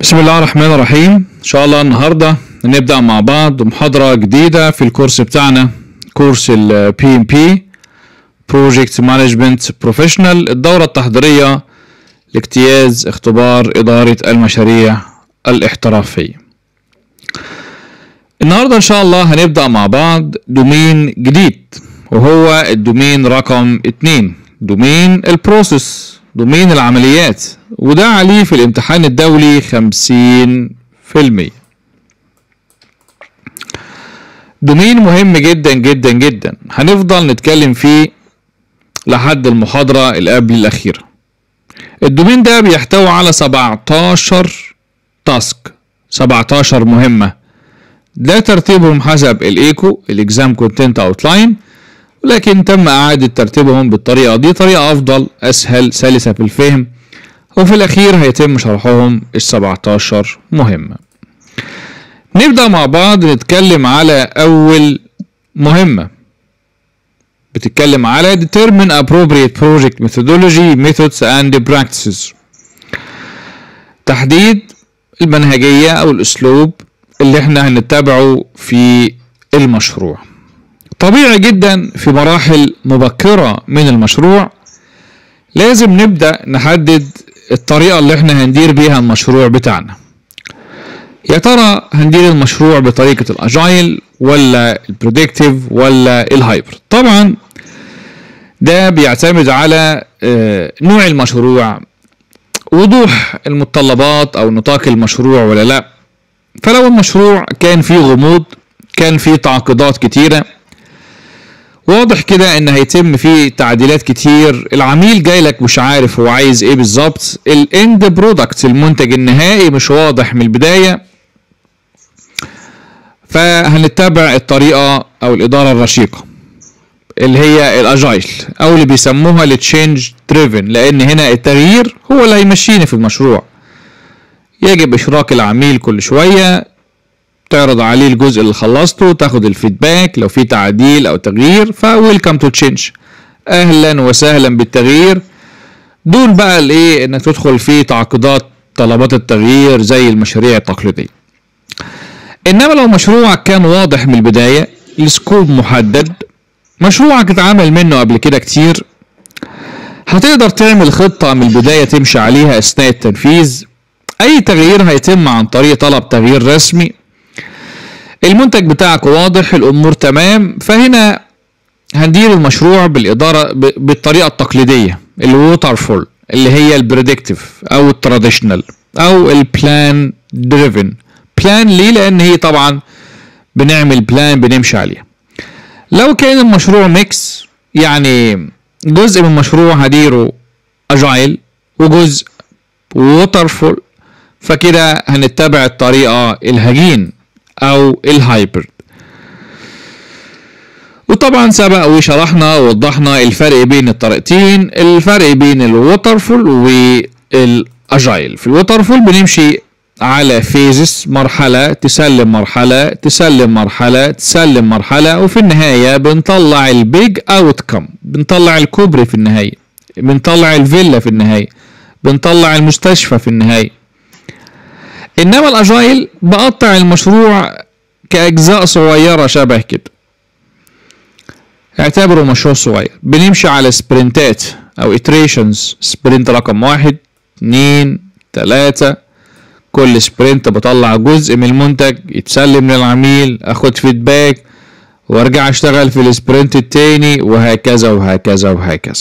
بسم الله الرحمن الرحيم ان شاء الله النهارده نبدا مع بعض محاضره جديده في الكورس بتاعنا كورس ال PMP Project Management Professional الدوره التحضيريه لاجتياز اختبار اداره المشاريع الاحترافيه النهارده ان شاء الله هنبدا مع بعض دومين جديد وهو الدومين رقم اتنين دومين البروسيس دومين العمليات وده عليه في الامتحان الدولي خمسين في المية دومين مهم جدا جدا جدا هنفضل نتكلم فيه لحد المحاضرة اللي قبل الأخيرة الدومين ده بيحتوي على 17 تاسك 17 مهمة ده ترتيبهم حسب الايكو الاكزام كونتنت اوتلاين ولكن تم اعادة ترتيبهم بالطريقة دي طريقة افضل اسهل سلسة في الفهم وفي الاخير هيتم شرحهم ال 17 مهمة نبدأ مع بعض نتكلم على اول مهمة بتتكلم على determine appropriate project methodology methods and practices تحديد المنهجية او الاسلوب اللي احنا هنتبعه في المشروع طبيعي جدا في مراحل مبكرة من المشروع لازم نبدأ نحدد الطريقة اللي احنا هندير بيها المشروع بتاعنا يا ترى هندير المشروع بطريقة الاجايل ولا البريدكتيف ولا الهايبر طبعا ده بيعتمد على اه نوع المشروع وضوح المتطلبات او نطاق المشروع ولا لا فلو المشروع كان فيه غموض كان فيه تعقيدات كتيرة واضح كده ان هيتم فيه تعديلات كتير العميل جاي لك مش عارف هو عايز ايه بالظبط الاند برودكت المنتج النهائي مش واضح من البداية فهنتبع الطريقة او الادارة الرشيقة اللي هي الاجايل او اللي بيسموها التشينج دريفن لان هنا التغيير هو اللي هيمشيني في المشروع يجب اشراك العميل كل شوية تعرض عليه الجزء اللي خلصته تاخد الفيدباك لو في تعديل او تغيير فويلكم تو تشينج اهلا وسهلا بالتغيير دون بقى الايه انك تدخل في تعقيدات طلبات التغيير زي المشاريع التقليدية انما لو مشروعك كان واضح من البداية السكوب محدد مشروعك اتعمل منه قبل كده كتير هتقدر تعمل خطة من البداية تمشي عليها اثناء التنفيذ اي تغيير هيتم عن طريق طلب تغيير رسمي المنتج بتاعك واضح الامور تمام فهنا هندير المشروع بالاداره بالطريقه التقليديه الووتر فول اللي هي البريدكتيف او التراديشنال او البلان دريفن بلان ليه لان هي طبعا بنعمل بلان بنمشي عليها لو كان المشروع ميكس يعني جزء من المشروع هديره اجايل وجزء ووتر فول فكده هنتبع الطريقة الهجين أو الهايبرد وطبعا سبق وشرحنا ووضحنا الفرق بين الطريقتين الفرق بين الووترفول والاجايل في الووترفول بنمشي على فيزس مرحلة تسلم مرحلة تسلم مرحلة تسلم مرحلة وفي النهاية بنطلع البيج اوتكم بنطلع الكوبري في النهاية بنطلع الفيلا في النهاية بنطلع المستشفى في النهاية انما الاجايل بقطع المشروع كاجزاء صغيره شبه كده اعتبره مشروع صغير بنمشي على سبرنتات او اتريشنز سبرنت رقم واحد اتنين تلاتة كل سبرنت بطلع جزء من المنتج يتسلم للعميل اخد فيدباك وارجع اشتغل في السبرنت التاني وهكذا وهكذا وهكذا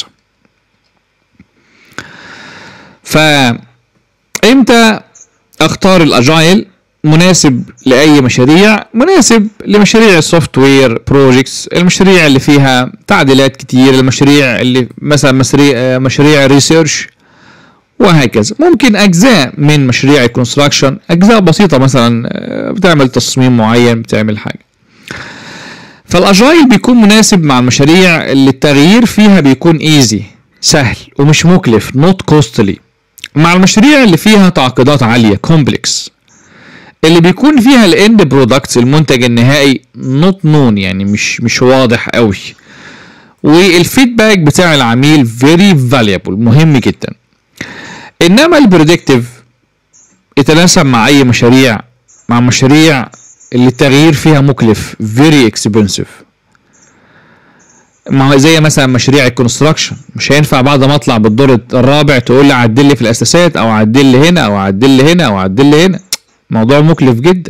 فامتى اختار الاجايل مناسب لاي مشاريع مناسب لمشاريع السوفت وير بروجكتس المشاريع اللي فيها تعديلات كتير المشاريع اللي مثلا مشاريع مشاريع ريسيرش وهكذا ممكن اجزاء من مشاريع الكونستراكشن اجزاء بسيطه مثلا بتعمل تصميم معين بتعمل حاجه فالاجايل بيكون مناسب مع المشاريع اللي التغيير فيها بيكون ايزي سهل ومش مكلف نوت كوستلي مع المشاريع اللي فيها تعقيدات عالية كومبلكس اللي بيكون فيها الاند برودكتس المنتج النهائي نوت نون يعني مش مش واضح قوي والفيدباك بتاع العميل فيري فاليبل مهم جدا انما البريدكتيف يتناسب مع اي مشاريع مع مشاريع اللي التغيير فيها مكلف very expensive ما هو زي مثلا مشاريع الكونستراكشن مش هينفع بعد ما اطلع بالدور الرابع تقول لي عدل لي في الاساسات او عدل لي هنا او عدل لي هنا او عدل لي هنا موضوع مكلف جدا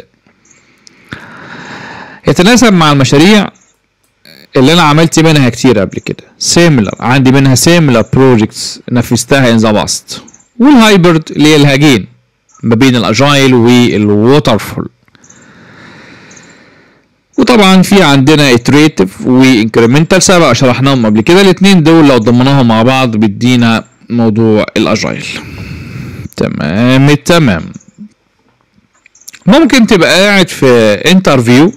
يتناسب مع المشاريع اللي انا عملت منها كتير قبل كده سيميلر عندي منها سيميلر بروجكتس نفذتها ان ذا باست والهايبرد اللي هي الهجين ما بين الاجايل والووترفول وطبعا في عندنا اتريتيف وانكريمنتال سبق شرحناهم قبل كده الاثنين دول لو ضمناهم مع بعض بيدينا موضوع الاجايل تمام تمام ممكن تبقى قاعد في انترفيو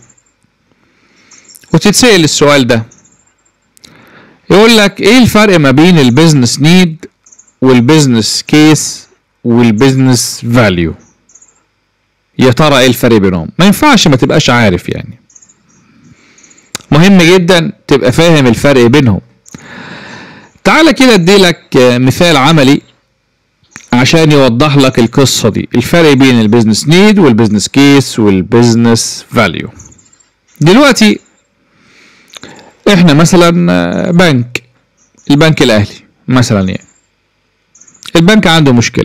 وتتسأل السؤال ده يقول لك ايه الفرق ما بين البيزنس نيد والبيزنس كيس والبيزنس فاليو يا ترى ايه الفرق بينهم ما ينفعش ما تبقاش عارف يعني مهم جدا تبقى فاهم الفرق بينهم تعالى كده اديلك مثال عملي عشان يوضح لك القصة دي الفرق بين البيزنس نيد والبيزنس كيس والبيزنس فاليو دلوقتي احنا مثلا بنك البنك الاهلي مثلا يعني البنك عنده مشكلة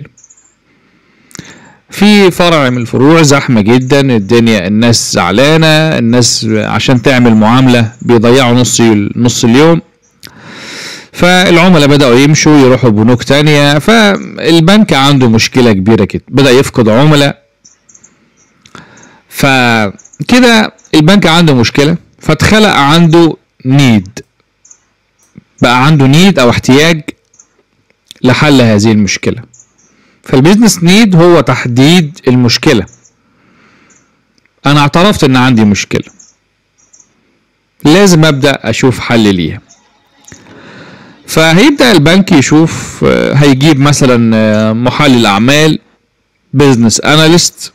في فرع من الفروع زحمة جدا الدنيا الناس زعلانة الناس عشان تعمل معاملة بيضيعوا نص نص اليوم فالعملاء بدأوا يمشوا يروحوا بنوك تانية فالبنك عنده مشكلة كبيرة كده بدأ يفقد عملاء فكده البنك عنده مشكلة فاتخلق عنده نيد بقى عنده نيد او احتياج لحل هذه المشكله فالبيزنس نيد هو تحديد المشكله انا اعترفت ان عندي مشكله لازم ابدا اشوف حل ليها فهيبدا البنك يشوف هيجيب مثلا محلل اعمال بيزنس اناليست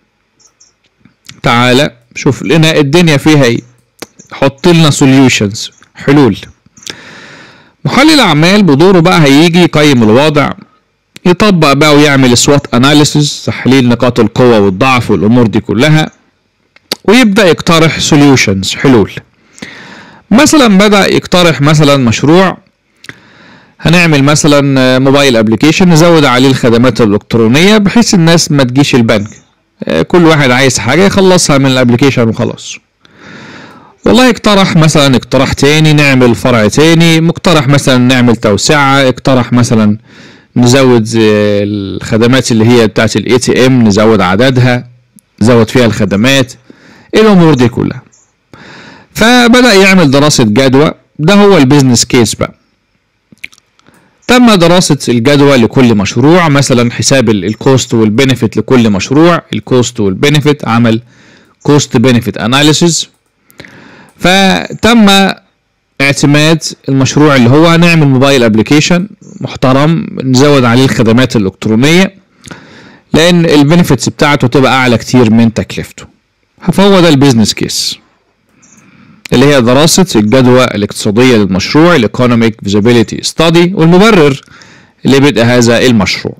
تعالى شوف لنا الدنيا فيها ايه حط لنا سوليوشنز حلول محلل اعمال بدوره بقى هيجي يقيم الوضع يطبق بقى ويعمل سوات اناليسيس تحليل نقاط القوة والضعف والامور دي كلها ويبدا يقترح سوليوشنز حلول مثلا بدا يقترح مثلا مشروع هنعمل مثلا موبايل ابلكيشن نزود عليه الخدمات الالكترونيه بحيث الناس ما تجيش البنك كل واحد عايز حاجه يخلصها من الابلكيشن وخلاص والله اقترح مثلا اقتراح تاني نعمل فرع تاني مقترح مثلا نعمل توسعة اقترح مثلا نزود الخدمات اللي هي بتاعت الاي تي ام نزود عددها نزود فيها الخدمات الامور دي كلها فبدأ يعمل دراسة جدوى ده هو البيزنس كيس بقى تم دراسة الجدوى لكل مشروع مثلا حساب الكوست والبنفيت لكل مشروع الكوست والبنفيت عمل كوست بنفيت اناليسيز فتم اعتماد المشروع اللي هو هنعمل موبايل ابلكيشن محترم نزود عليه الخدمات الالكترونيه لان البنفيتس بتاعته تبقى اعلى كتير من تكلفته فهو ده البيزنس كيس اللي هي دراسة الجدوى الاقتصادية للمشروع الايكونوميك فيزيبيليتي ستادي والمبرر لبدء هذا المشروع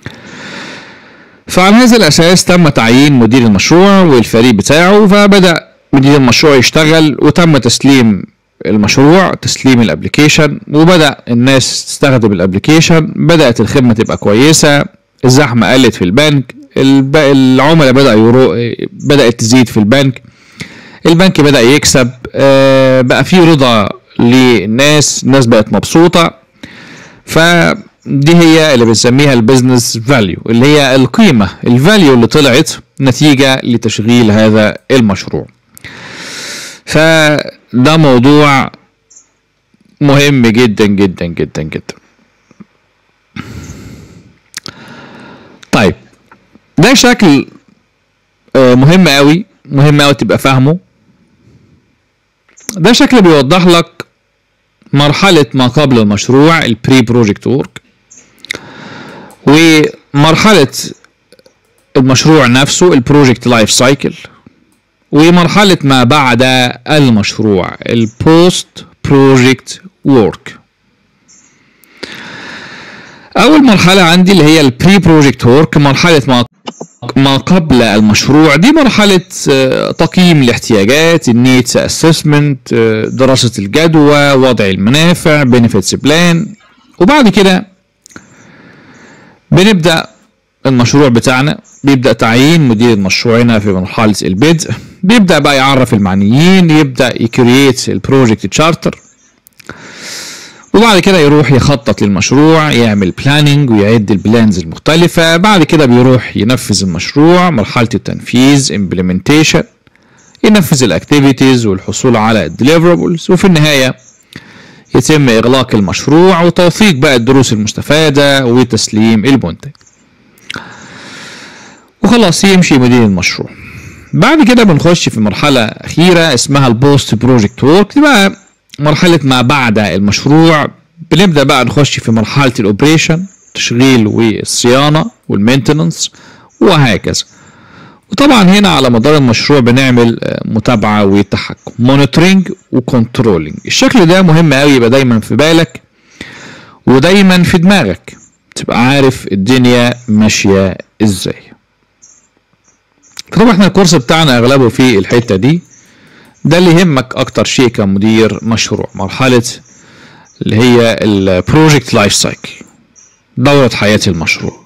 فعلى هذا الأساس تم تعيين مدير المشروع والفريق بتاعه فبدأ مدير المشروع يشتغل وتم تسليم المشروع تسليم الابلكيشن وبدا الناس تستخدم الابلكيشن بدات الخدمه تبقى كويسه الزحمه قلت في البنك العملاء بدا يرو... بدات تزيد في البنك البنك بدا يكسب بقى في رضا للناس الناس بقت مبسوطه فدي هي اللي بنسميها البيزنس فاليو اللي هي القيمه الفاليو اللي طلعت نتيجه لتشغيل هذا المشروع فده موضوع مهم جدا جدا جدا جدا طيب ده شكل مهم قوي مهم قوي تبقى فاهمه ده شكل بيوضح لك مرحلة ما قبل المشروع البري بروجكت وورك ومرحلة المشروع نفسه البروجكت لايف سايكل ومرحلة ما بعد المشروع البوست بروجكت وورك أول مرحلة عندي اللي هي البري بروجكت وورك مرحلة ما ما قبل المشروع دي مرحلة آه، تقييم الاحتياجات النيدز اسسمنت دراسة الجدوى وضع المنافع بنفيتس بلان وبعد كده بنبدأ المشروع بتاعنا بيبدأ تعيين مدير المشروع هنا في مرحلة البدء بيبدأ بقى يعرف المعنيين يبدأ يكرييت البروجكت تشارتر وبعد كده يروح يخطط للمشروع يعمل بلاننج ويعد البلانز المختلفة بعد كده بيروح ينفذ المشروع مرحلة التنفيذ implementation ينفذ الاكتيفيتيز والحصول على الديليفرابلز وفي النهاية يتم إغلاق المشروع وتوثيق بقى الدروس المستفادة وتسليم المنتج وخلاص يمشي مدير المشروع بعد كده بنخش في مرحلة أخيرة اسمها البوست بروجكت وورك دي بقى مرحلة ما بعد المشروع بنبدأ بقى نخش في مرحلة الأوبريشن تشغيل والصيانة والمينتننس وهكذا وطبعا هنا على مدار المشروع بنعمل آه، متابعة وتحكم مونيتورنج وكنترولينج الشكل ده مهم قوي يبقى دايما في بالك ودايما في دماغك تبقى عارف الدنيا ماشية ازاي طبعا احنا الكورس بتاعنا اغلبه في الحتة دي ده اللي يهمك اكتر شيء كمدير مشروع مرحلة اللي هي البروجكت لايف سايكل دورة حياة المشروع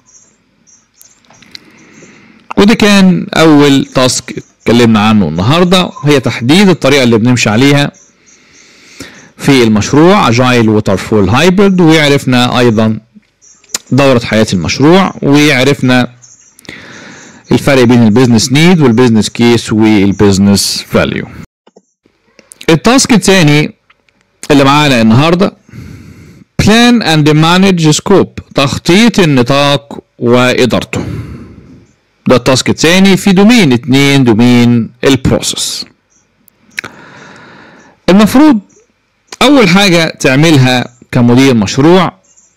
وده كان اول تاسك اتكلمنا عنه النهارده هي تحديد الطريقه اللي بنمشي عليها في المشروع اجايل ووترفول هايبرد وعرفنا ايضا دوره حياه المشروع وعرفنا الفرق بين البيزنس نيد والبيزنس كيس والبيزنس فاليو التاسك الثاني اللي معانا النهارده plan and manage scope تخطيط النطاق وادارته ده التاسك التاني في دومين اتنين دومين البروسيس المفروض اول حاجة تعملها كمدير مشروع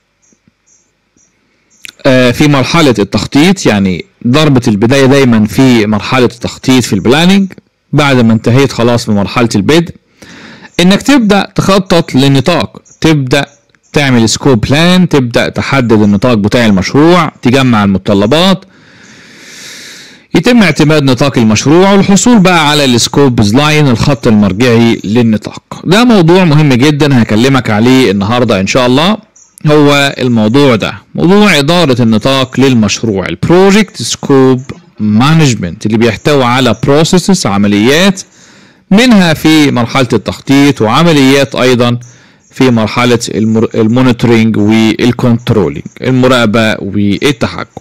آه، في مرحلة التخطيط يعني ضربة البداية دايما في مرحلة التخطيط في البلاننج بعد ما انتهيت خلاص من مرحلة البدء انك تبدأ تخطط للنطاق تبدأ تعمل سكوب بلان تبدأ تحدد النطاق بتاع المشروع تجمع المتطلبات يتم اعتماد نطاق المشروع والحصول بقى على السكوب لاين الخط المرجعي للنطاق ده موضوع مهم جدا هكلمك عليه النهاردة ان شاء الله هو الموضوع ده موضوع إدارة النطاق للمشروع البروجكت سكوب مانجمنت اللي بيحتوي على بروسيسز عمليات منها في مرحلة التخطيط وعمليات أيضا في مرحلة المونيتورنج والكنترولينج المراقبة والتحكم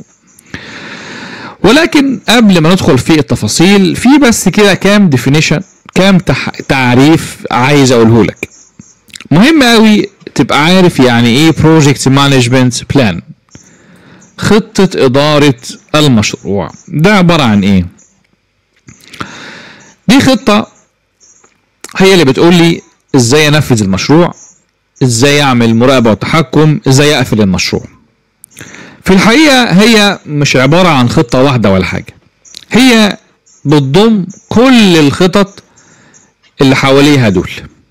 ولكن قبل ما ندخل في التفاصيل في بس كده كام ديفينيشن كام تح... تعريف عايز اقوله لك مهم قوي تبقى عارف يعني ايه بروجكت مانجمنت بلان خطة إدارة المشروع ده عبارة عن ايه دي خطة هي اللي بتقول لي ازاي انفذ المشروع ازاي اعمل مراقبة وتحكم ازاي اقفل المشروع في الحقيقة هي مش عبارة عن خطة واحدة ولا حاجة هي بتضم كل الخطط اللي حواليها دول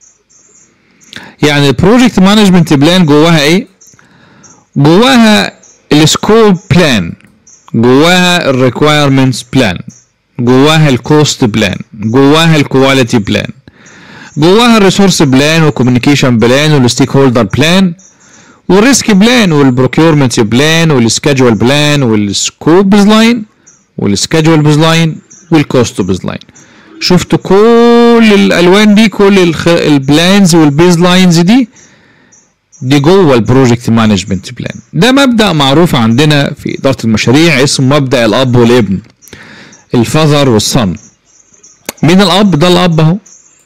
يعني البروجكت مانجمنت بلان جواها ايه جواها السكوب بلان جواها الريكويرمنتس بلان جواها الكوست بلان جواها الكواليتي بلان جواها الريسورس بلان والكوميونيكيشن بلان والستيك هولدر بلان والريسك بلان والبروكيورمنت بلان والسكادجول بلان والسكوب بيز لاين والسكادجول بيز لاين والكوست بيز لاين شفت كل الالوان دي كل البلانز والبيز لاينز دي دي جوه البروجكت مانجمنت بلان ده مبدا معروف عندنا في اداره المشاريع اسمه مبدا الاب والابن الفاذر والصن مين الاب ده الاب اهو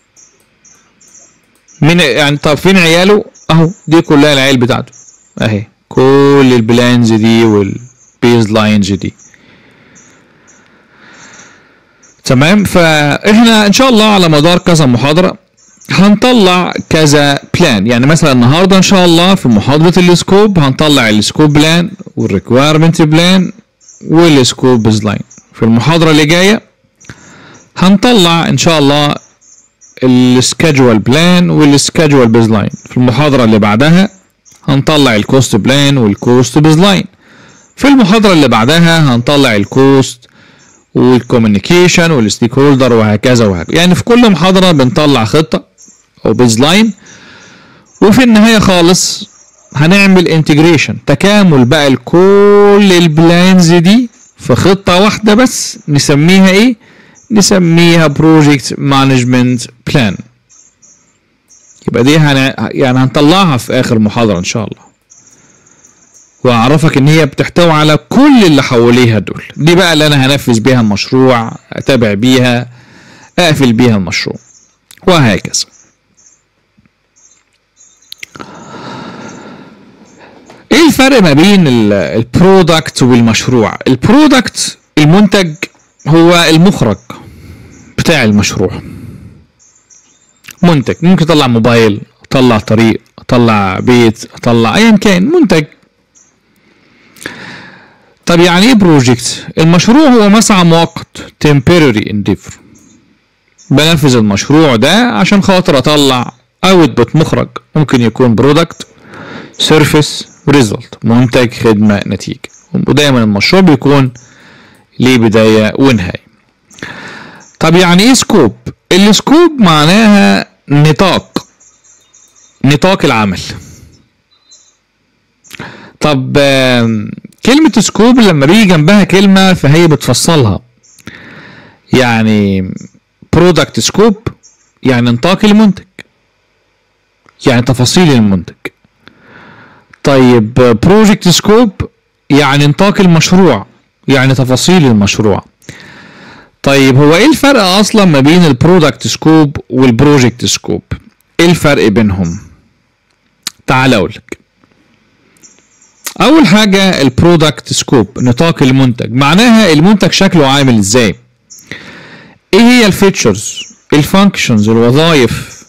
مين يعني طب فين عياله اهو دي كلها العيال بتاعته اهي كل البلانز دي والبيز لاينز دي تمام فاحنا ان شاء الله على مدار كذا محاضره هنطلع كذا بلان يعني مثلا النهارده ان شاء الله في محاضره السكوب هنطلع السكوب بلان والريكويرمنت بلان والسكوب بيز لاين في المحاضره اللي جايه هنطلع ان شاء الله السكادجوال بلان والسكادجوال بيز لاين في المحاضره اللي بعدها هنطلع الكوست بلان والكوست بيز لاين في المحاضرة اللي بعدها هنطلع الكوست والكوميونيكيشن والستيك هولدر وهكذا وهكذا يعني في كل محاضرة بنطلع خطة او بيز لاين وفي النهاية خالص هنعمل انتجريشن تكامل بقى لكل البلانز دي في خطة واحدة بس نسميها ايه نسميها بروجكت مانجمنت بلان يبقى دي هن... يعني هنطلعها في اخر محاضرة ان شاء الله واعرفك ان هي بتحتوي على كل اللي حواليها دول دي بقى اللي انا هنفذ بيها المشروع اتابع بيها اقفل بيها المشروع وهكذا ايه الفرق ما بين البرودكت والمشروع البرودكت المنتج هو المخرج بتاع المشروع منتج ممكن اطلع موبايل اطلع طريق اطلع بيت اطلع ايا كان منتج طب يعني ايه بروجكت المشروع هو مسعى مؤقت temporary endeavor بنفذ المشروع ده عشان خاطر اطلع اوتبوت مخرج ممكن يكون برودكت سيرفيس ريزلت منتج خدمه نتيجه ودايما المشروع بيكون ليه بدايه ونهايه طب يعني ايه سكوب السكوب معناها نطاق نطاق العمل طب كلمة سكوب لما بيجي جنبها كلمة فهي بتفصلها يعني برودكت سكوب يعني نطاق المنتج يعني تفاصيل المنتج طيب بروجكت سكوب يعني نطاق المشروع يعني تفاصيل المشروع طيب هو ايه الفرق اصلا ما بين البرودكت سكوب والبروجكت سكوب ايه الفرق بينهم تعال اقولك اول حاجة البرودكت سكوب نطاق المنتج معناها المنتج شكله عامل ازاي ايه هي الفيتشرز الفانكشنز الوظائف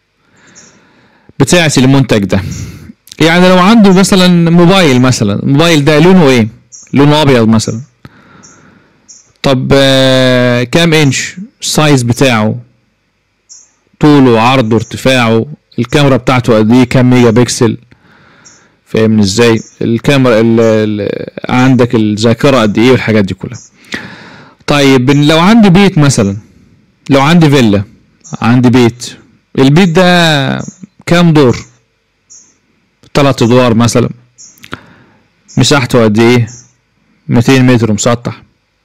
بتاعة المنتج ده يعني لو عنده مثلا موبايل مثلا الموبايل ده لونه ايه لونه ابيض مثلا طب آه كام انش السايز بتاعه طوله عرضه ارتفاعه الكاميرا بتاعته قد ايه كام ميجا بكسل فاهمني ازاي الكاميرا ال ال عندك الذاكره قد ايه والحاجات دي كلها طيب لو عندي بيت مثلا لو عندي فيلا عندي بيت البيت ده كام دور تلات ادوار مثلا مساحته قد ايه 200 متر مسطح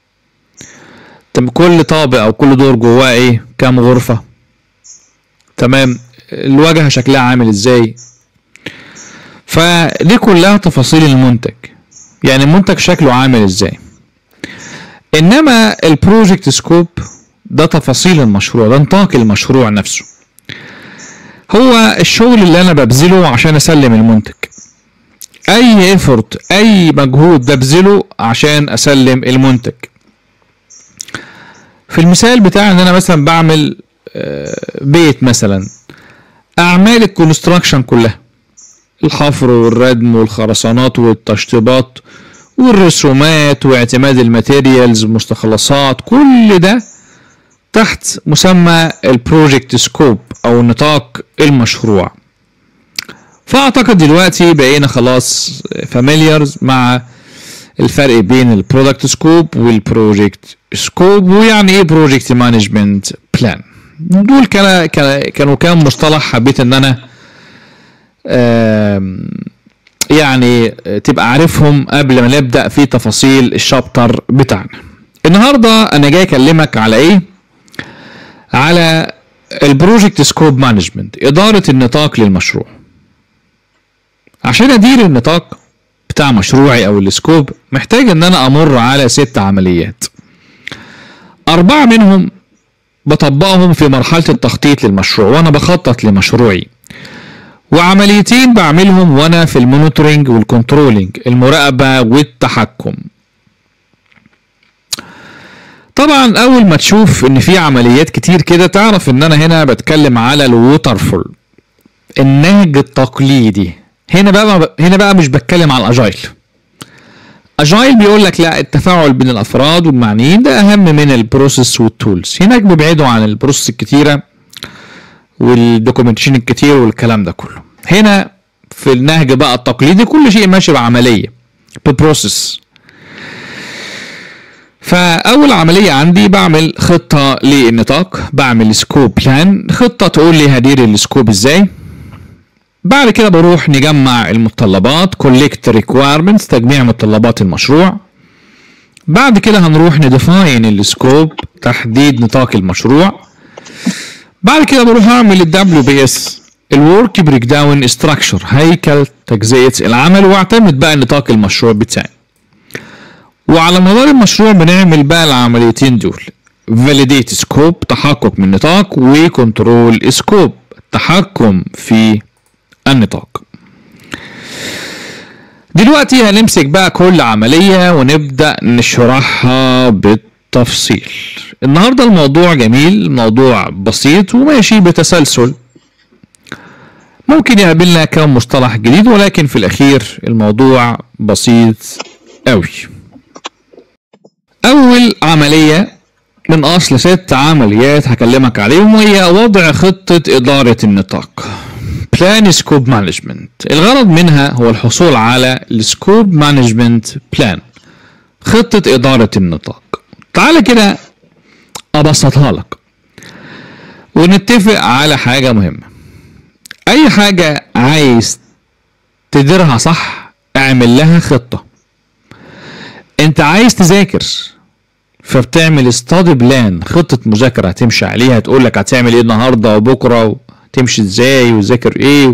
طب كل طابق او كل دور جواه ايه كام غرفة تمام الواجهة شكلها عامل ازاي فدي كلها تفاصيل المنتج يعني المنتج شكله عامل ازاي انما البروجكت سكوب ده تفاصيل المشروع ده نطاق المشروع نفسه هو الشغل اللي انا ببذله عشان اسلم المنتج اي ايفورت اي مجهود ببذله عشان اسلم المنتج في المثال بتاعي ان انا مثلا بعمل بيت مثلا اعمال الكونستراكشن كلها الحفر والردم والخرسانات والتشطيبات والرسومات واعتماد الماتيريالز والمستخلصات كل ده تحت مسمى البروجكت سكوب او نطاق المشروع فاعتقد دلوقتي بقينا خلاص فاميليارز مع الفرق بين البرودكت سكوب والبروجكت سكوب ويعني ايه بروجكت مانجمنت بلان دول كان كانوا كام مصطلح حبيت ان انا يعني تبقى عارفهم قبل ما نبدا في تفاصيل الشابتر بتاعنا النهارده انا جاي اكلمك على ايه على البروجكت سكوب مانجمنت اداره النطاق للمشروع عشان ادير النطاق بتاع مشروعي او السكوب محتاج ان انا امر على ست عمليات اربعه منهم بطبقهم في مرحله التخطيط للمشروع وانا بخطط لمشروعي وعمليتين بعملهم وانا في المونيتورنج والكنترولينج المراقبه والتحكم طبعا اول ما تشوف ان في عمليات كتير كده تعرف ان انا هنا بتكلم على الووترفول النهج التقليدي هنا بقى هنا بقى مش بتكلم على الاجايل اجايل بيقول لك لا التفاعل بين الافراد والمعنيين ده اهم من البروسيس والتولز هناك بيبعدوا عن البروسيس الكتيره والدوكيومنتيشن الكتير والكلام ده كله هنا في النهج بقى التقليدي كل شيء ماشي بعمليه ببروسيس فاول عمليه عندي بعمل خطه للنطاق بعمل سكوب بلان خطه تقول لي هدير السكوب ازاي بعد كده بروح نجمع المتطلبات collect requirements تجميع متطلبات المشروع بعد كده هنروح نديفاين السكوب تحديد نطاق المشروع بعد كده بروح اعمل الدبليو بي اس الورك بريك داون ستراكشر هيكل تجزئه العمل واعتمد بقى نطاق المشروع بتاعي وعلى مدار المشروع بنعمل بقى العمليتين دول validate سكوب تحقق من نطاق وكنترول سكوب التحكم في النطاق دلوقتي هنمسك بقى كل عملية ونبدأ نشرحها بالتفصيل النهاردة الموضوع جميل الموضوع بسيط وماشي بتسلسل ممكن يقابلنا كم مصطلح جديد ولكن في الأخير الموضوع بسيط أوي أول عملية من أصل ست عمليات هكلمك عليهم وهي وضع خطة إدارة النطاق بلان سكوب مانجمنت الغرض منها هو الحصول على السكوب مانجمنت بلان خطة إدارة النطاق تعال كده أبسطها لك ونتفق على حاجة مهمة أي حاجة عايز تديرها صح اعمل لها خطة انت عايز تذاكر فبتعمل ستادي بلان خطة مذاكرة هتمشي عليها تقول لك هتعمل ايه النهاردة وبكرة وتمشي ازاي وذاكر ايه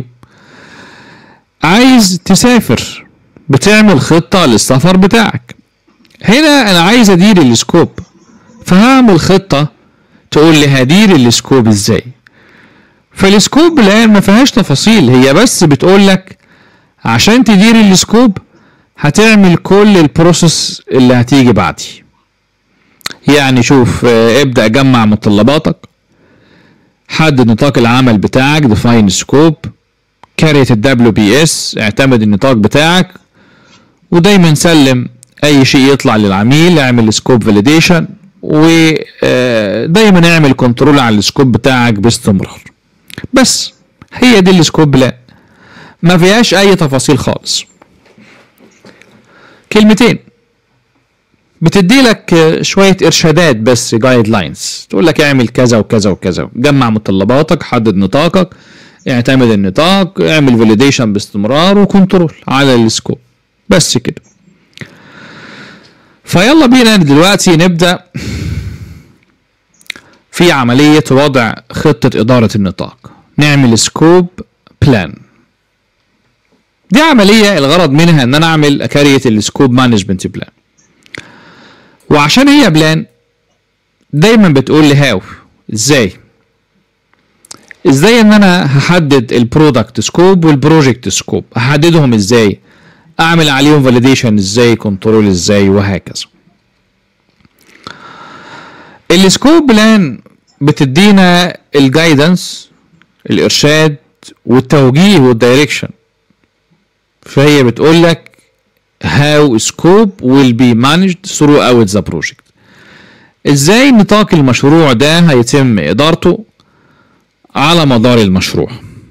عايز تسافر بتعمل خطة للسفر بتاعك هنا انا عايز ادير السكوب فهعمل خطة تقول لي هدير السكوب ازاي فالسكوب بلان ما فيهاش تفاصيل هي بس بتقول لك عشان تدير السكوب هتعمل كل البروسيس اللي هتيجي بعدي يعني شوف آه، ابدأ جمع متطلباتك حدد نطاق العمل بتاعك define scope كريت الدبليو بي اس اعتمد النطاق بتاعك ودايما سلم اي شيء يطلع للعميل اعمل سكوب فاليديشن ودايما اعمل كنترول على السكوب بتاعك باستمرار بس هي دي السكوب بلان ما فيهاش اي تفاصيل خالص كلمتين بتدي لك شويه ارشادات بس جايد لاينز تقول لك اعمل كذا وكذا وكذا جمع متطلباتك حدد نطاقك اعتمد النطاق اعمل فاليديشن باستمرار وكنترول على السكوب بس كده فيلا بينا دلوقتي نبدا في عمليه وضع خطه اداره النطاق نعمل سكوب بلان دي عملية الغرض منها ان انا اعمل اكارية السكوب مانجمنت بلان وعشان هي بلان دايما بتقول لي هاو ازاي ازاي ان انا هحدد البرودكت سكوب والبروجكت سكوب هحددهم ازاي اعمل عليهم فاليديشن ازاي كنترول ازاي وهكذا السكوب بلان بتدينا الجايدنس الارشاد والتوجيه والدايركشن فهي بتقول لك how scope will be managed throughout the project ازاي نطاق المشروع ده هيتم ادارته على مدار المشروع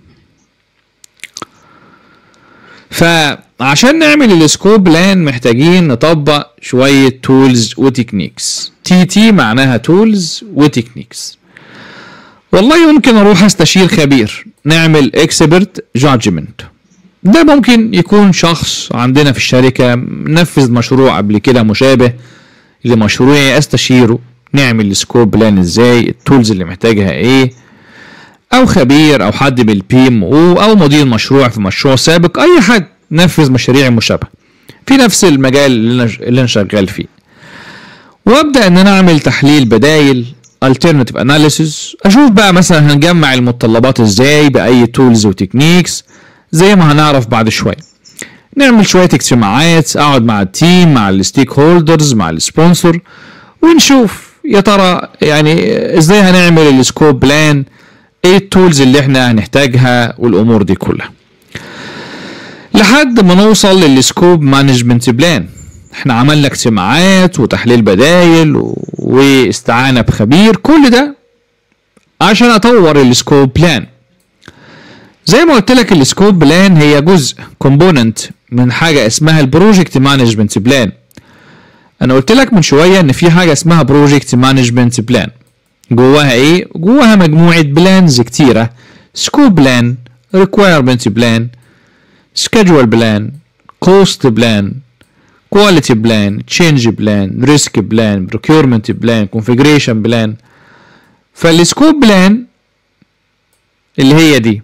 فعشان نعمل السكوب بلان محتاجين نطبق شوية تولز وتكنيكس تي تي معناها تولز وتكنيكس والله ممكن اروح استشير خبير نعمل اكسبرت جادجمنت ده ممكن يكون شخص عندنا في الشركة نفذ مشروع قبل كده مشابه لمشروعي استشيره نعمل سكوب بلان ازاي التولز اللي محتاجها ايه او خبير او حد بالبيم او او مدير مشروع في مشروع سابق اي حد نفذ مشاريع مشابهه في نفس المجال اللي انا اللي انا شغال فيه وابدا ان انا اعمل تحليل بدايل alternative analysis اشوف بقى مثلا هنجمع المتطلبات ازاي باي تولز وتكنيكس زي ما هنعرف بعد شويه نعمل شويه اجتماعات اقعد مع التيم مع الستيك هولدرز مع السبونسر ونشوف يا ترى يعني ازاي هنعمل السكوب بلان ايه التولز اللي احنا هنحتاجها والامور دي كلها لحد ما نوصل للسكوب مانجمنت بلان احنا عملنا اجتماعات وتحليل بدايل و... واستعانة بخبير كل ده عشان اطور السكوب بلان زي ما قلت لك السكوب بلان هي جزء كومبوننت من حاجة اسمها البروجكت مانجمنت بلان انا قلت لك من شويه ان في حاجه اسمها بروجكت مانجمنت بلان جواها ايه جواها مجموعه بلانز كتيره سكوب بلان ريكويرمنت بلان سكيدجول بلان كوست بلان كواليتي بلان تشينج بلان ريسك بلان بروكيورمنت بلان كونفيجريشن بلان فالسكوب بلان اللي هي دي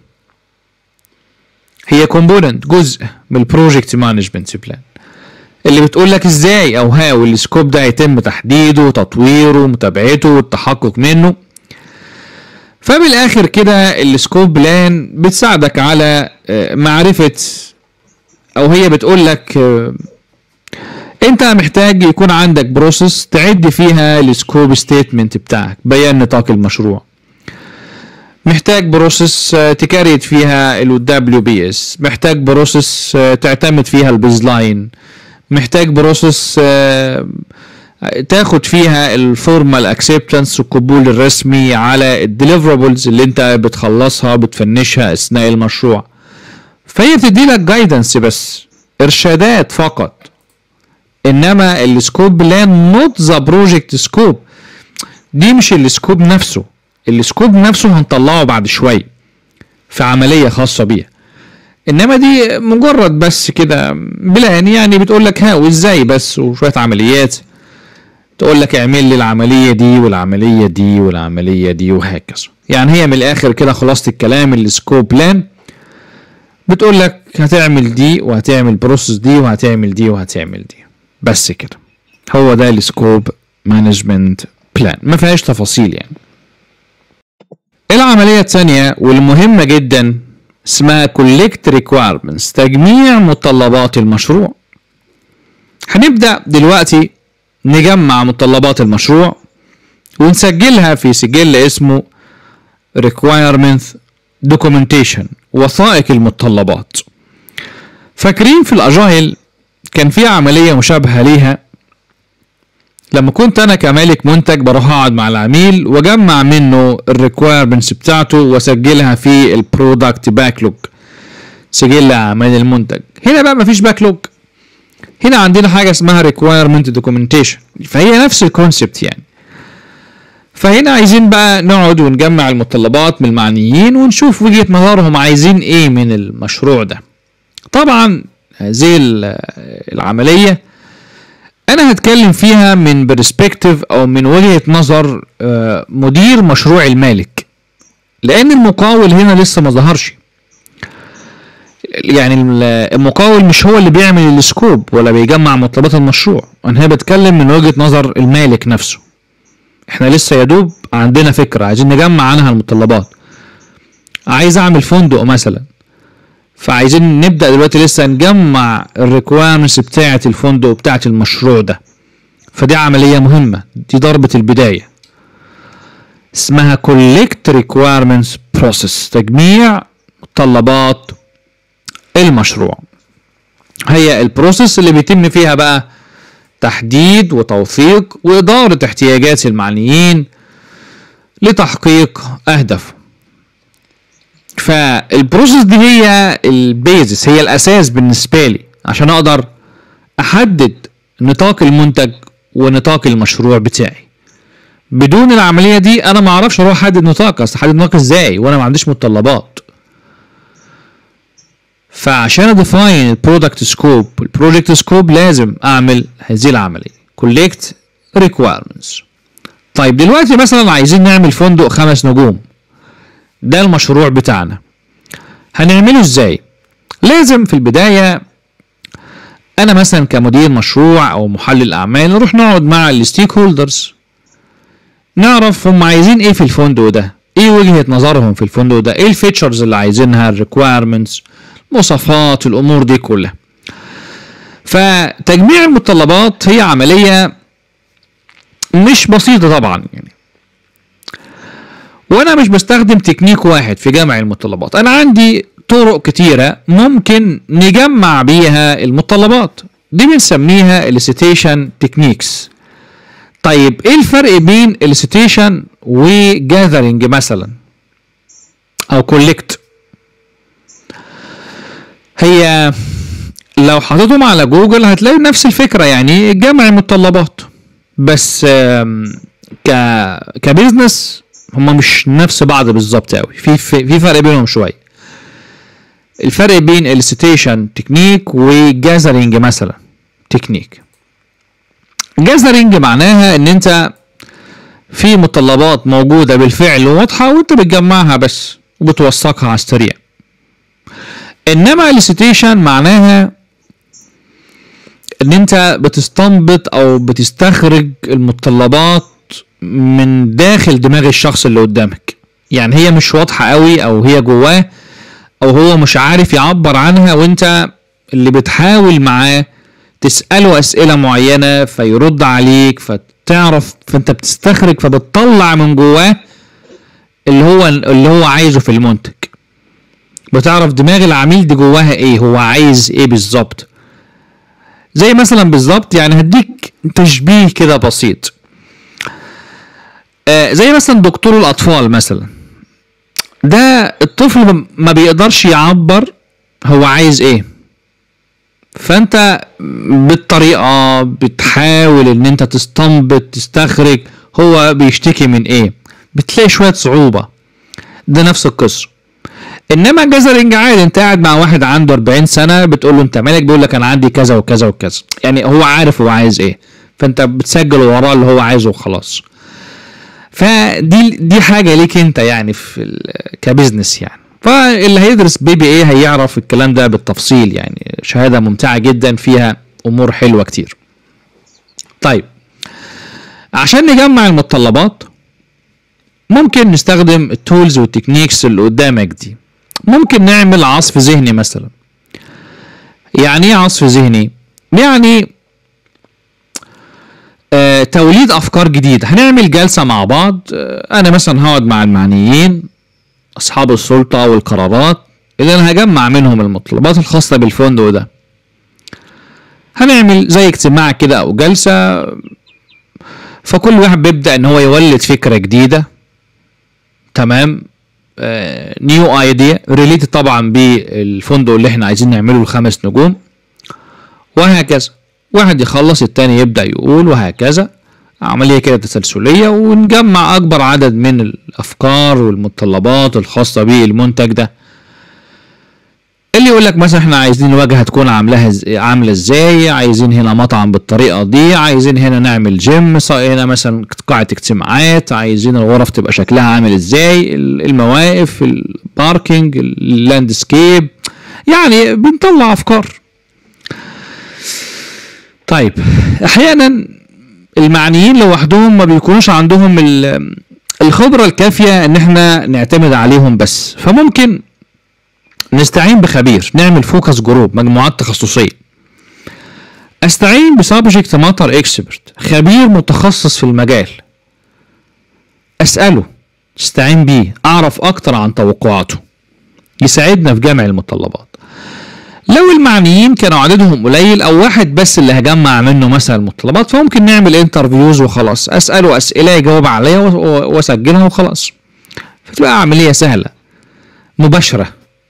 هي كومبوننت جزء من البروجكت مانجمنت بلان اللي بتقول لك ازاي او هاو السكوب ده يتم تحديده وتطويره ومتابعته والتحقق منه فبالاخر كده السكوب بلان بتساعدك على معرفة او هي بتقول لك انت محتاج يكون عندك بروسيس تعد فيها السكوب ستيتمنت بتاعك بيان نطاق المشروع محتاج بروسيس تكريت فيها ال WBS محتاج بروسيس تعتمد فيها البيز لاين محتاج بروسيس تاخد فيها الفورمال اكسبتنس والقبول الرسمي على الديليفرابلز اللي انت بتخلصها بتفنشها اثناء المشروع فهي بتدي لك جايدنس بس ارشادات فقط انما السكوب بلان نوت ذا بروجكت سكوب دي مش السكوب نفسه السكوب نفسه هنطلعه بعد شويه في عمليه خاصه بيها انما دي مجرد بس كده بلان يعني بتقول لك ها وازاي بس وشويه عمليات تقول لك اعمل لي العمليه دي والعمليه دي والعمليه دي وهكذا يعني هي من الاخر كده خلاصه الكلام السكوب بلان بتقول لك هتعمل دي وهتعمل بروسس دي وهتعمل دي وهتعمل دي بس كده هو ده السكوب مانجمنت بلان ما فيهاش تفاصيل يعني العملية الثانية والمهمة جدا اسمها collect requirements تجميع متطلبات المشروع هنبدأ دلوقتي نجمع متطلبات المشروع ونسجلها في سجل اسمه requirements documentation وثائق المتطلبات فاكرين في الاجايل كان في عملية مشابهة ليها لما كنت انا كمالك منتج بروح اقعد مع العميل واجمع منه الريكويرمنتس بتاعته واسجلها في البرودكت باكلوج سجل اعمال المنتج هنا بقى مفيش باكلوج هنا عندنا حاجه اسمها ريكويرمنت دوكيومنتيشن فهي نفس الكونسبت يعني فهنا عايزين بقى نقعد ونجمع المتطلبات من المعنيين ونشوف وجهه نظرهم عايزين ايه من المشروع ده طبعا هذه العمليه انا هتكلم فيها من برسبكتيف او من وجهه نظر مدير مشروع المالك لان المقاول هنا لسه ما ظهرش يعني المقاول مش هو اللي بيعمل السكوب ولا بيجمع مطلبات المشروع انا هنا بتكلم من وجهه نظر المالك نفسه احنا لسه يا دوب عندنا فكره عايزين نجمع عنها المتطلبات عايز اعمل فندق مثلا فعايزين نبدا دلوقتي لسه نجمع الريكويرمنتس بتاعه الفندق بتاعه المشروع ده فدي عمليه مهمه دي ضربه البدايه اسمها collect requirements process تجميع متطلبات المشروع هي البروسيس اللي بيتم فيها بقى تحديد وتوثيق وإدارة احتياجات المعنيين لتحقيق أهدافهم فالبروسيس دي هي البيزس هي الاساس بالنسبه لي عشان اقدر احدد نطاق المنتج ونطاق المشروع بتاعي بدون العمليه دي انا ما اعرفش اروح احدد نطاق اصل احدد نطاق ازاي وانا ما عنديش متطلبات فعشان اديفاين البرودكت سكوب البروجكت سكوب لازم اعمل هذه العمليه كولكت ريكويرمنتس طيب دلوقتي مثلا عايزين نعمل فندق خمس نجوم ده المشروع بتاعنا هنعمله ازاي لازم في البداية انا مثلا كمدير مشروع او محلل اعمال نروح نقعد مع الستيك هولدرز نعرف هم عايزين ايه في الفندق ده ايه وجهة نظرهم في الفندق ده ايه الفيتشرز اللي عايزينها الريكويرمنتس مواصفات الامور دي كلها فتجميع المتطلبات هي عملية مش بسيطة طبعا يعني وانا مش بستخدم تكنيك واحد في جمع المتطلبات انا عندي طرق كتيرة ممكن نجمع بيها المتطلبات دي بنسميها elicitation techniques طيب ايه الفرق بين elicitation وgathering مثلا او collect هي لو حطيتهم على جوجل هتلاقي نفس الفكره يعني جمع متطلبات بس آم، ك كبزنس هما مش نفس بعض بالظبط قوي في في في فرق بينهم شويه الفرق بين الستيشن تكنيك وجازرينج مثلا تكنيك جازرينج معناها ان انت في متطلبات موجوده بالفعل وواضحه وانت بتجمعها بس وبتوثقها على السريع انما الستيشن معناها ان انت بتستنبط او بتستخرج المتطلبات من داخل دماغ الشخص اللي قدامك يعني هي مش واضحه قوي او هي جواه او هو مش عارف يعبر عنها وانت اللي بتحاول معاه تسأله أسئلة معينة فيرد عليك فتعرف فانت بتستخرج فبتطلع من جواه اللي هو اللي هو عايزه في المنتج بتعرف دماغ العميل دي جواها ايه هو عايز ايه بالظبط زي مثلا بالظبط يعني هديك تشبيه كده بسيط آه زي مثلا دكتور الاطفال مثلا ده الطفل ما بيقدرش يعبر هو عايز ايه فانت بالطريقه بتحاول ان انت تستنبط تستخرج هو بيشتكي من ايه بتلاقي شويه صعوبه ده نفس القصه انما جزرنج عادي انت قاعد مع واحد عنده 40 سنه بتقول له انت مالك بيقول لك انا عندي كذا وكذا وكذا يعني هو عارف هو عايز ايه فانت بتسجل وراه اللي هو عايزه وخلاص فدي دي حاجه ليك انت يعني في ال- كبزنس يعني فاللي هيدرس بي بي ايه هيعرف الكلام ده بالتفصيل يعني شهاده ممتعه جدا فيها امور حلوه كتير طيب عشان نجمع المتطلبات ممكن نستخدم التولز والتكنيكس اللي قدامك دي ممكن نعمل عصف ذهني مثلا يعني ايه عصف ذهني يعني آه توليد افكار جديده هنعمل جلسه مع بعض آه انا مثلا هقعد مع المعنيين اصحاب السلطه والقرارات اللي انا هجمع منهم المتطلبات الخاصه بالفندق ده هنعمل زي اجتماع كده او جلسه فكل واحد بيبدا ان هو يولد فكره جديده تمام نيو ايديا ريليتد طبعا بالفندق اللي احنا عايزين نعمله الخمس نجوم وهكذا واحد يخلص التاني يبدا يقول وهكذا عملية كده تسلسلية ونجمع أكبر عدد من الأفكار والمتطلبات الخاصة بالمنتج ده اللي يقول لك مثلا احنا عايزين الواجهة تكون عاملاها إز- عاملة ازاي عايزين هنا مطعم بالطريقة دي عايزين هنا نعمل جيم ص- هنا مثلا قاعة اجتماعات عايزين الغرف تبقى شكلها عامل ازاي ال- المواقف الباركينج اللاندسكيب يعني بنطلع أفكار طيب احيانا المعنيين لوحدهم ما بيكونوش عندهم ال- الخبرة الكافية ان احنا نعتمد عليهم بس فممكن نستعين بخبير نعمل فوكس جروب مجموعات تخصصية استعين بسبجكت ماتر اكسبرت خبير متخصص في المجال اسأله استعين بيه اعرف اكتر عن توقعاته يساعدنا في جمع المتطلبات لو المعنيين كانوا عددهم قليل او واحد بس اللي هجمع منه مثلا المتطلبات فممكن نعمل انترفيوز وخلاص اساله اسئله يجاوب عليها و- و- واسجلها وخلاص فتبقى عمليه سهله مباشره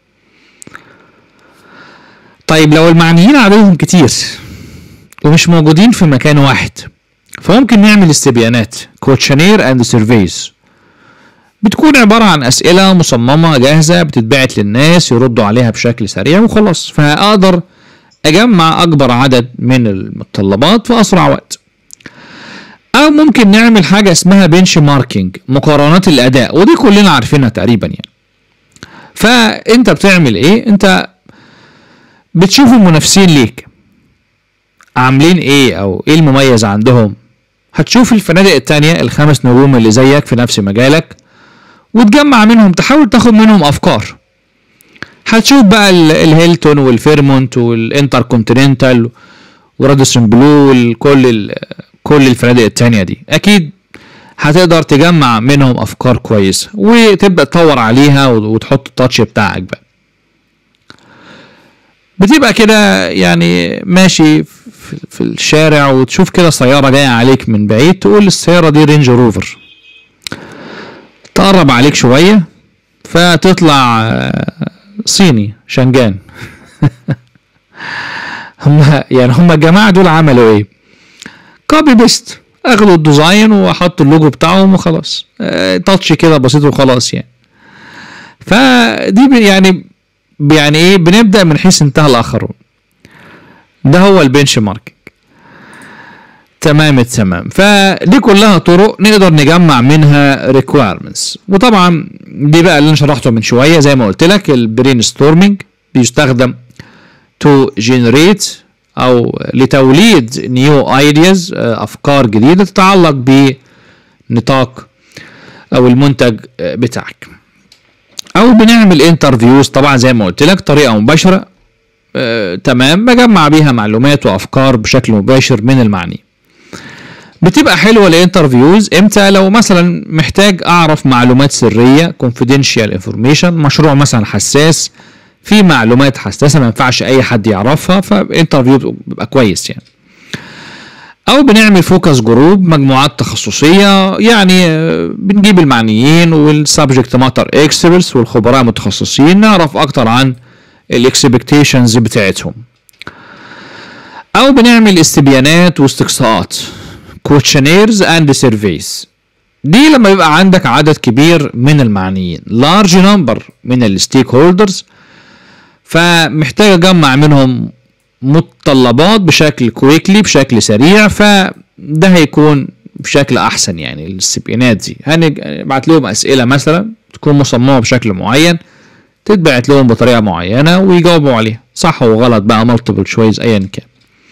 طيب لو المعنيين عددهم كتير ومش موجودين في مكان واحد فممكن نعمل استبيانات كوتشنير اند سيرفيز بتكون عبارة عن أسئلة مصممة جاهزة بتتبعت للناس يردوا عليها بشكل سريع وخلاص فأقدر أجمع أكبر عدد من المتطلبات في أسرع وقت أو ممكن نعمل حاجة اسمها بنش ماركينج مقارنات الأداء ودي كلنا عارفينها تقريبا يعني فأنت بتعمل إيه؟ أنت بتشوف المنافسين ليك عاملين إيه أو إيه المميز عندهم هتشوف الفنادق التانية الخمس نجوم اللي زيك في نفس مجالك وتجمع منهم تحاول تاخد منهم افكار هتشوف بقى ال- الهيلتون والفيرمونت والانتر كونتيننتال وراديسون بلو وكل ال- كل الفنادق التانية دي اكيد هتقدر تجمع منهم افكار كويسه وتبدا تطور عليها وتحط التاتش بتاعك بقى بتبقى كده يعني ماشي في, في الشارع وتشوف كده سياره جايه عليك من بعيد تقول السياره دي رينج روفر تقرب عليك شويه فتطلع آه، صيني شنجان هم يعني هم الجماعه دول عملوا ايه كوبي بيست اخدوا الديزاين وحطوا اللوجو بتاعهم وخلاص آه، تاتش كده بسيط وخلاص يعني فدي ب- يعني يعني ايه بنبدا من حيث انتهى الاخرون ده هو البنش ماركينج تمام التمام فدي كلها طرق نقدر نجمع منها requirements وطبعا دي بقى اللي انا شرحته من شويه زي ما قلت لك البرين ستورمنج بيستخدم to generate او لتوليد new ideas آه، افكار جديده تتعلق بنطاق او المنتج آه، بتاعك او بنعمل انترفيوز طبعا زي ما قلت لك طريقه مباشره آه، تمام بجمع بيها معلومات وافكار بشكل مباشر من المعني بتبقى حلوه الانترفيوز امتى لو مثلا محتاج اعرف معلومات سريه confidential information مشروع مثلا حساس في معلومات حساسه ما ينفعش اي حد يعرفها فانترفيو بيبقى كويس يعني او بنعمل فوكس جروب مجموعات تخصصيه يعني آه، بنجيب المعنيين والسبجكت ماتر اكسبرتس والخبراء المتخصصين نعرف اكتر عن الاكسبكتيشنز بتاعتهم او بنعمل استبيانات واستقصاءات questionnaires and surveys دي لما يبقى عندك عدد كبير من المعنيين large number من الستيك هولدرز فمحتاج اجمع منهم متطلبات بشكل كويكلي بشكل سريع فده هيكون بشكل احسن يعني الاستبيانات دي هنبعت لهم اسئله مثلا تكون مصممه بشكل معين تتبعت لهم بطريقه معينه ويجاوبوا عليها صح وغلط بقى مالتيبل تشويس ايا كان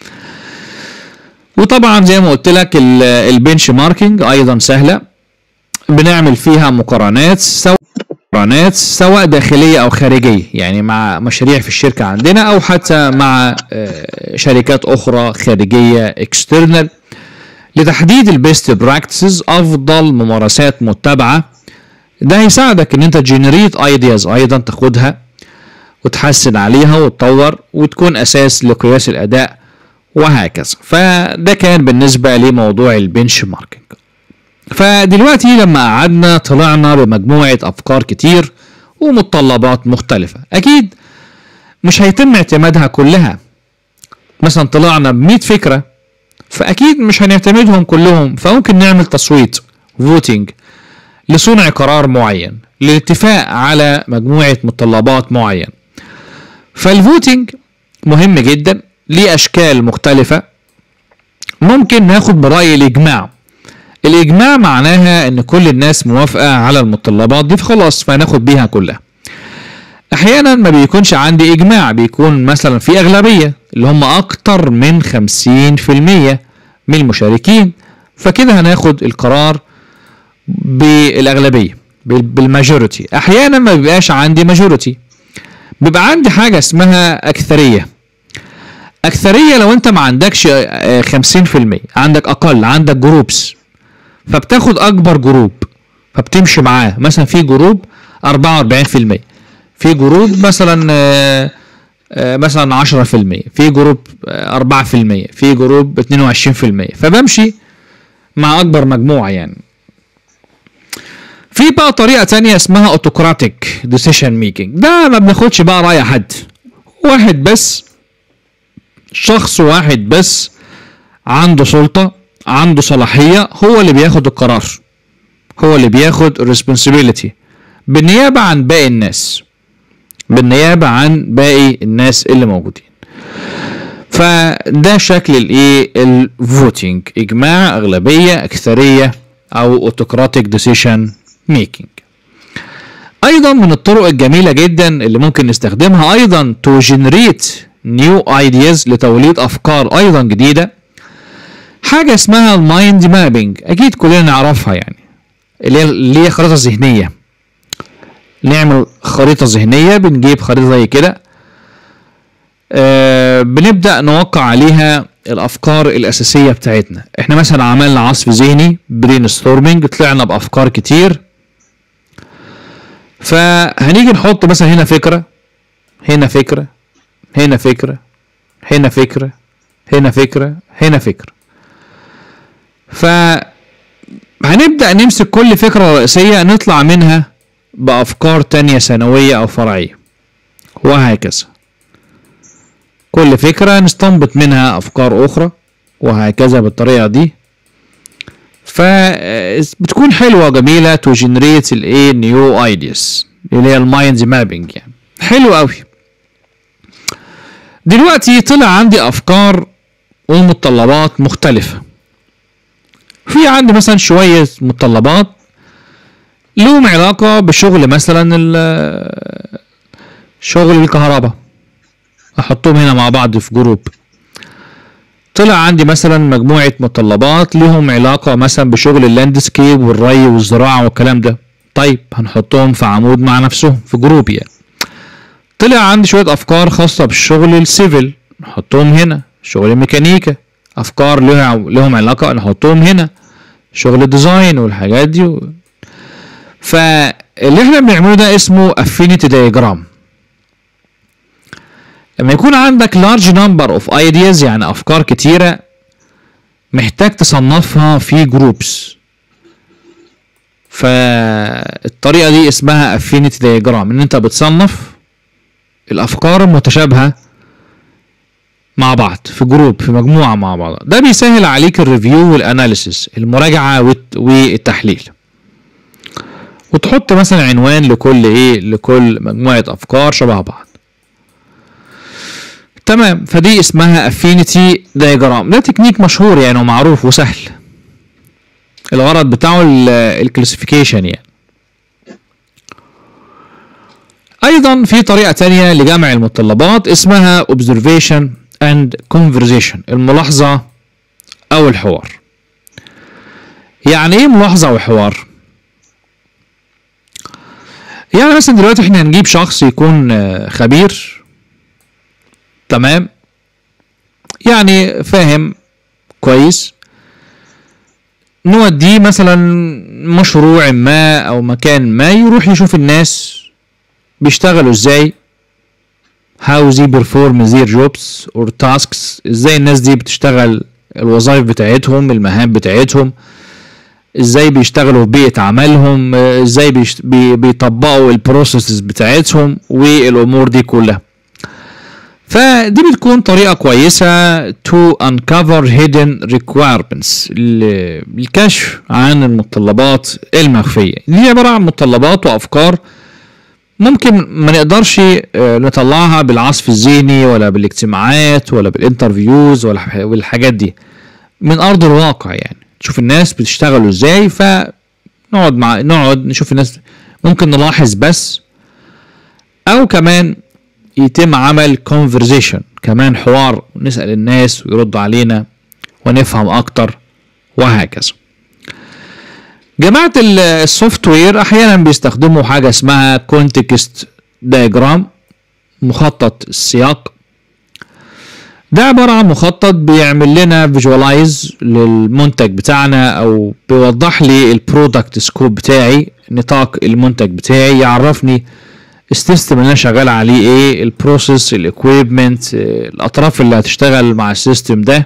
وطبعا زي ما قلت لك البنش ماركينج ايضا سهله بنعمل فيها مقارنات سواء مقارنات سواء داخليه او خارجيه يعني مع مشاريع في الشركه عندنا او حتى مع آه، شركات اخرى خارجيه اكسترنال لتحديد البيست براكتسز افضل ممارسات متبعه ده هيساعدك ان انت تجنريت ايدياز ايضا تاخدها وتحسن عليها وتطور وتكون اساس لقياس الاداء وهكذا فده كان بالنسبه لموضوع البنش ماركينج فدلوقتي لما قعدنا طلعنا بمجموعه افكار كتير ومتطلبات مختلفه اكيد مش هيتم اعتمادها كلها مثلا طلعنا ب 100 فكره فاكيد مش هنعتمدهم كلهم فممكن نعمل تصويت فوتنج لصنع قرار معين للاتفاق على مجموعه متطلبات معين فالفوتنج مهم جدا ليه اشكال مختلفه ممكن ناخد براي الاجماع الاجماع معناها ان كل الناس موافقه على المتطلبات دي فخلاص فهناخد بيها كلها احيانا ما بيكونش عندي اجماع بيكون مثلا في اغلبيه اللي هم اكتر من 50% من المشاركين فكده هناخد القرار بالاغلبيه بال- بالماجوريتي احيانا ما بيبقاش عندي ماجوريتي بيبقى عندي حاجه اسمها اكثريه اكثريه لو انت ما عندكش آه، 50% عندك اقل عندك جروبس فبتاخد اكبر جروب فبتمشي معاه مثلا في جروب 44% في جروب مثلا آه، آه، مثلا 10% في جروب آه، 4% في جروب 22% فبمشي مع اكبر مجموعه يعني في بقى طريقه تانية اسمها اوتوكراتيك ديسيشن ميكنج ده ما بناخدش بقى راي حد واحد بس شخص واحد بس عنده سلطة عنده صلاحية هو اللي بياخد القرار هو اللي بياخد responsibility بالنيابة عن باقي الناس بالنيابة عن باقي الناس اللي موجودين فده شكل الايه الفوتينج اجماع اغلبية اكثرية او اوتوكراتيك ديسيشن ميكينج ايضا من الطرق الجميله جدا اللي ممكن نستخدمها ايضا تو جنريت نيو ايدياز لتوليد افكار ايضا جديده حاجه اسمها المايند مابينج اكيد كلنا نعرفها يعني اللي هي اللي هي خريطه ذهنيه نعمل خريطه ذهنيه بنجيب خريطه زي كده آه بنبدا نوقع عليها الافكار الاساسيه بتاعتنا احنا مثلا عملنا عصف ذهني برين ستورمنج طلعنا بافكار كتير فهنيجي نحط مثلا هنا فكره هنا فكره هنا فكره هنا فكره هنا فكره هنا فكره ف هنبدا نمسك كل فكره رئيسيه نطلع منها بافكار تانية ثانويه او فرعيه وهكذا كل فكرة نستنبط منها أفكار أخرى وهكذا بالطريقة دي فبتكون حلوة وجميلة تو جنريت الايه نيو ايدياز اللي هي المايند مابينج يعني حلو قوي دلوقتي طلع عندي افكار ومتطلبات مختلفة في عندي مثلا شوية متطلبات لهم علاقة بشغل مثلا ال- شغل الكهرباء احطهم هنا مع بعض في جروب طلع عندي مثلا مجموعة متطلبات لهم علاقة مثلا بشغل اللاندسكيب والري والزراعة والكلام ده طيب هنحطهم في عمود مع نفسهم في جروب يعني طلع عندي شوية أفكار خاصة بالشغل السيفل نحطهم هنا شغل الميكانيكا أفكار لها لهم علاقة نحطهم هنا شغل الديزاين والحاجات دي و... فاللي احنا بنعمله ده اسمه affinity diagram لما يكون عندك large number of ideas يعني افكار كتيرة محتاج تصنفها في جروبس فالطريقة دي اسمها affinity diagram ان انت بتصنف الافكار المتشابهة مع بعض في جروب في مجموعة مع بعض ده بيسهل عليك الريفيو والاناليسيس المراجعة والت- والتحليل وتحط مثلا عنوان لكل ايه لكل مجموعة افكار شبه بعض تمام فدي اسمها افينيتي دايجرام ده تكنيك مشهور يعني ومعروف وسهل الغرض بتاعه الكلاسيفيكيشن يعني ايضا في طريقة تانية لجمع المتطلبات اسمها observation and conversation الملاحظة او الحوار يعني ايه ملاحظة وحوار يعني مثلا دلوقتي احنا هنجيب شخص يكون آه، خبير تمام يعني فاهم كويس نوديه مثلا مشروع ما او مكان ما يروح يشوف الناس بيشتغلوا ازاي how they perform their jobs or tasks ازاي الناس دي بتشتغل الوظائف بتاعتهم المهام بتاعتهم ازاي بيشتغلوا في بيئة عملهم آه، ازاي بيشت... بي... بيطبقوا البروسيسز بتاعتهم والامور دي كلها فدي بتكون طريقة كويسة to uncover hidden requirements ل- للكشف عن المتطلبات المخفية دي عبارة عن متطلبات وأفكار ممكن ما نقدرش آه، نطلعها بالعصف الذهني ولا بالاجتماعات ولا بالانترفيوز ولا ح- والحاجات دي من أرض الواقع يعني تشوف الناس بتشتغلوا ازاي فنقعد مع نقعد نشوف الناس ممكن نلاحظ بس أو كمان يتم عمل conversation كمان حوار نسأل الناس ويردوا علينا ونفهم أكتر وهكذا جماعة ال- السوفت وير أحيانا بيستخدموا حاجة اسمها context diagram مخطط السياق ده عبارة عن مخطط بيعمل لنا فيجوالايز للمنتج بتاعنا أو بيوضح لي البرودكت سكوب بتاعي نطاق المنتج بتاعي يعرفني السيستم اللي انا شغال عليه ايه البروسيس الاكويبمنت الاطراف اللي هتشتغل مع السيستم ده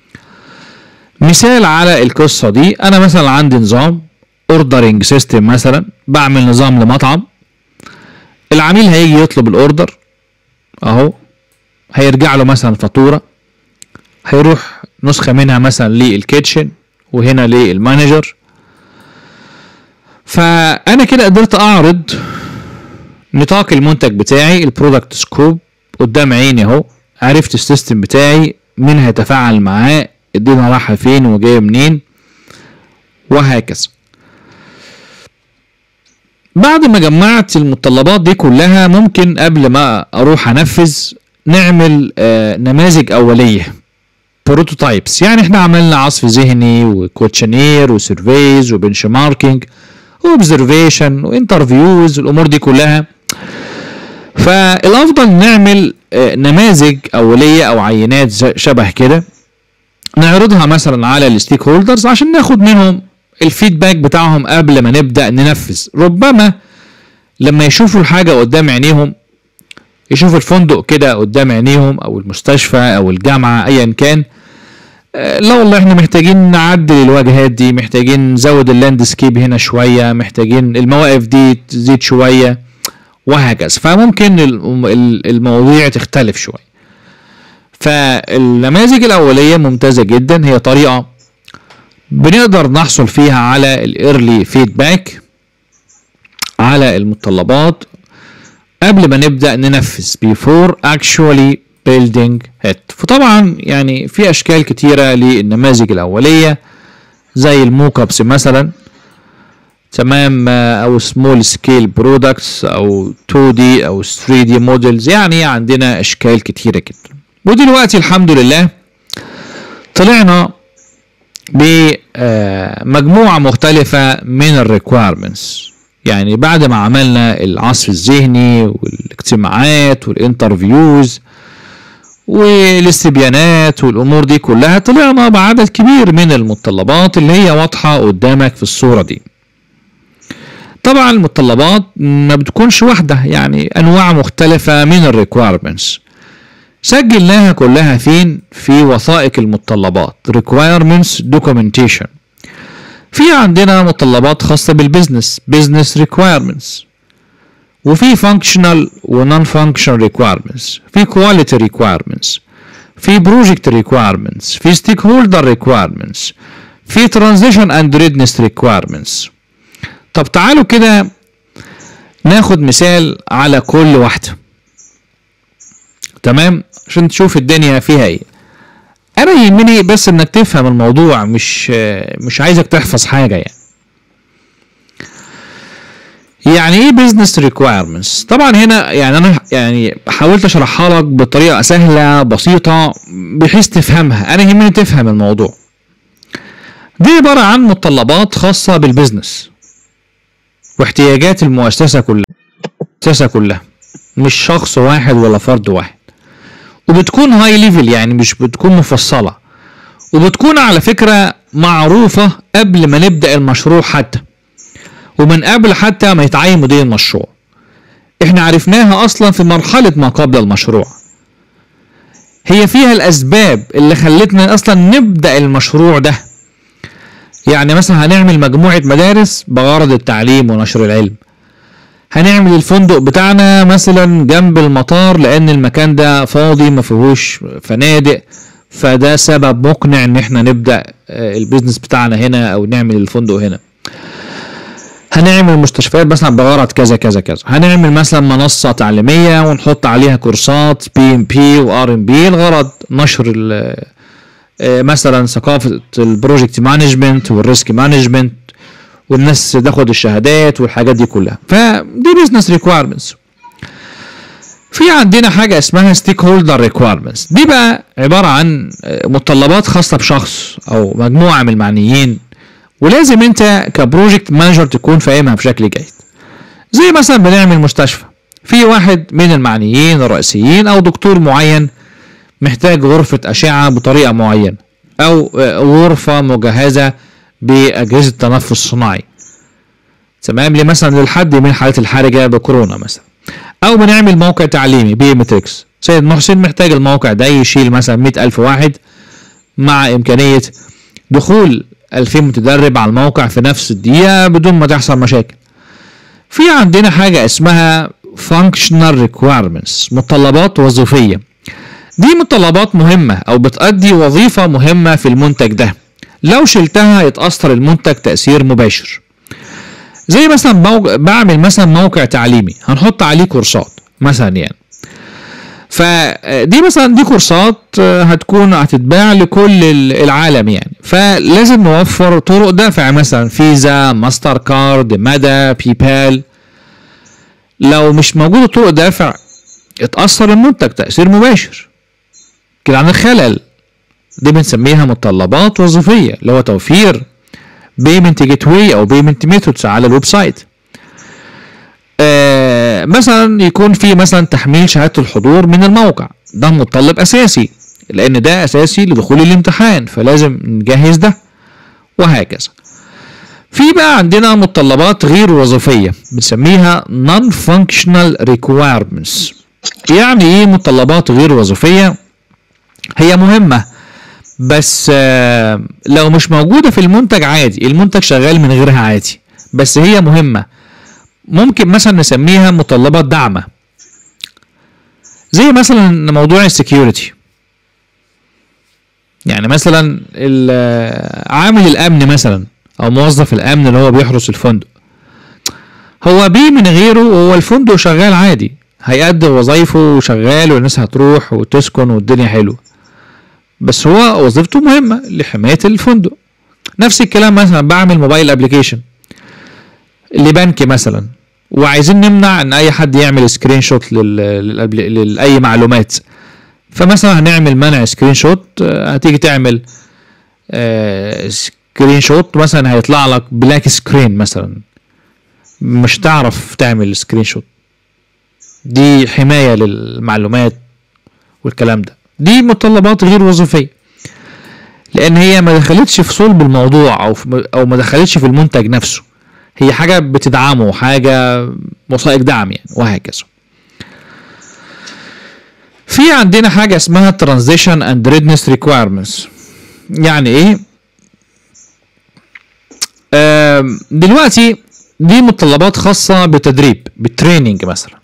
مثال على القصه دي انا مثلا عندي نظام اوردرنج سيستم مثلا بعمل نظام لمطعم العميل هيجي يطلب الاوردر اهو هيرجع له مثلا فاتوره هيروح نسخه منها مثلا للكيتشن وهنا للمانجر فانا كده قدرت اعرض نطاق المنتج بتاعي البرودكت سكوب قدام عيني اهو عرفت السيستم بتاعي مين هيتفاعل معاه الدنيا رايحه فين وجايه منين وهكذا بعد ما جمعت المتطلبات دي كلها ممكن قبل ما اروح انفذ نعمل آه نماذج اوليه بروتوتايبس يعني احنا عملنا عصف ذهني وكوتشنير وسيرفيز وبنش ماركينج واوبزرفيشن وانترفيوز الامور دي كلها فالافضل نعمل آه، نماذج اوليه او عينات ز- شبه كده نعرضها مثلا على الستيك هولدرز عشان ناخد منهم الفيدباك بتاعهم قبل ما نبدا ننفذ ربما لما يشوفوا الحاجه قدام عينيهم يشوفوا الفندق كده قدام عينيهم او المستشفى او الجامعه ايا كان آه، لا والله احنا محتاجين نعدل الواجهات دي محتاجين نزود اللاندسكيب هنا شويه محتاجين المواقف دي تزيد شويه وهكذا فممكن الم- ال- المواضيع تختلف شويه فالنماذج الأولية ممتازة جدا هي طريقة بنقدر نحصل فيها على الايرلي فيدباك على المتطلبات قبل ما نبدأ ننفذ before actually building it فطبعا يعني في أشكال كتيرة للنماذج الأولية زي الموك ابس مثلا تمام او سمول سكيل برودكتس او 2 دي او 3 دي موديلز يعني عندنا اشكال كتيره جدا ودلوقتي الحمد لله طلعنا بمجموعه مختلفه من الريكويرمنتس يعني بعد ما عملنا العصف الذهني والاجتماعات والانترفيوز والاستبيانات والامور دي كلها طلعنا بعدد كبير من المتطلبات اللي هي واضحه قدامك في الصوره دي طبعا المتطلبات ما بتكونش واحده يعني انواع مختلفه من الريكويرمنتس سجلناها كلها فين في وثائق المتطلبات requirements documentation في عندنا متطلبات خاصة بالبزنس business requirements وفي functional و non functional requirements في quality requirements في project requirements في stakeholder requirements في transition and readiness requirements طب تعالوا كده ناخد مثال على كل واحدة تمام عشان تشوف الدنيا فيها ايه انا يهمني بس انك تفهم الموضوع مش مش عايزك تحفظ حاجة يعني يعني ايه بزنس ريكويرمنتس طبعا هنا يعني انا يعني حاولت اشرحها لك بطريقه سهله بسيطه بحيث تفهمها انا يهمني تفهم الموضوع دي عباره عن متطلبات خاصه بالبزنس واحتياجات المؤسسه كلها المؤسسه كلها مش شخص واحد ولا فرد واحد وبتكون هاي ليفل يعني مش بتكون مفصله وبتكون على فكره معروفه قبل ما نبدا المشروع حتى ومن قبل حتى ما يتعين مدير المشروع احنا عرفناها اصلا في مرحلة ما قبل المشروع هي فيها الاسباب اللي خلتنا اصلا نبدأ المشروع ده يعني مثلا هنعمل مجموعة مدارس بغرض التعليم ونشر العلم هنعمل الفندق بتاعنا مثلا جنب المطار لان المكان ده فاضي ما فيهوش فنادق فده سبب مقنع ان احنا نبدأ البيزنس بتاعنا هنا او نعمل الفندق هنا هنعمل مستشفيات مثلا بغرض كذا كذا كذا هنعمل مثلا منصة تعليمية ونحط عليها كورسات بي ام بي وار ام بي لغرض نشر مثلا ثقافة البروجكت مانجمنت والريسك مانجمنت والناس تاخد الشهادات والحاجات دي كلها فدي بزنس ريكويرمنتس في عندنا حاجة اسمها ستيك هولدر ريكويرمنتس دي بقى عبارة عن متطلبات خاصة بشخص أو مجموعة من المعنيين ولازم انت كبروجكت مانجر تكون فاهمها بشكل جيد زي مثلا بنعمل مستشفى في واحد من المعنيين الرئيسيين او دكتور معين محتاج غرفة أشعة بطريقة معينة أو غرفة مجهزة بأجهزة تنفس صناعي تمام ليه مثلا للحد من الحالات الحرجة بكورونا مثلا أو بنعمل موقع تعليمي بيمتريكس سيد محسن محتاج الموقع ده يشيل مثلا مئة ألف واحد مع إمكانية دخول 2000 متدرب على الموقع في نفس الدقيقة بدون ما تحصل مشاكل في عندنا حاجة اسمها functional requirements متطلبات وظيفية دي متطلبات مهمة أو بتأدي وظيفة مهمة في المنتج ده لو شلتها يتأثر المنتج تأثير مباشر زي مثلا موج... بعمل مثلا موقع تعليمي هنحط عليه كورسات مثلا يعني فدي مثلا دي كورسات هتكون هتتباع لكل العالم يعني فلازم نوفر طرق دفع مثلا فيزا ماستر كارد مدى بي بال لو مش موجودة طرق دفع اتأثر المنتج تأثير مباشر كده عن الخلل دي بنسميها متطلبات وظيفية اللي هو توفير بيمنت جيت واي او بيمنت ميثودز على الويب سايت آه مثلا يكون في مثلا تحميل شهاده الحضور من الموقع ده متطلب اساسي لان ده اساسي لدخول الامتحان فلازم نجهز ده وهكذا في بقى عندنا متطلبات غير وظيفيه بنسميها non functional requirements يعني ايه متطلبات غير وظيفيه هي مهمه بس آه لو مش موجوده في المنتج عادي المنتج شغال من غيرها عادي بس هي مهمه ممكن مثلا نسميها متطلبات داعمة زي مثلا موضوع السكيورتي يعني مثلا ال- عامل الامن مثلا او موظف الامن اللي هو بيحرس الفندق هو بيه من غيره هو الفندق شغال عادي هيأدي وظايفه وشغال والناس هتروح وتسكن والدنيا حلوه بس هو وظيفته مهمه لحمايه الفندق نفس الكلام مثلا بعمل موبايل ابلكيشن لبنك مثلا وعايزين نمنع ان اي حد يعمل سكرين شوت لل... لاي معلومات فمثلا هنعمل منع سكرين شوت آه، هتيجي تعمل آه، سكرين شوت مثلا هيطلع لك بلاك سكرين مثلا مش تعرف تعمل سكرين شوت دي حماية للمعلومات والكلام ده دي متطلبات غير وظيفية لان هي ما دخلتش في صلب الموضوع او في او ما دخلتش في المنتج نفسه هي حاجة بتدعمه حاجة وثائق دعم يعني وهكذا في عندنا حاجة اسمها transition and readiness requirements يعني ايه آم، دلوقتي دي متطلبات خاصة بالتدريب بالتريننج مثلا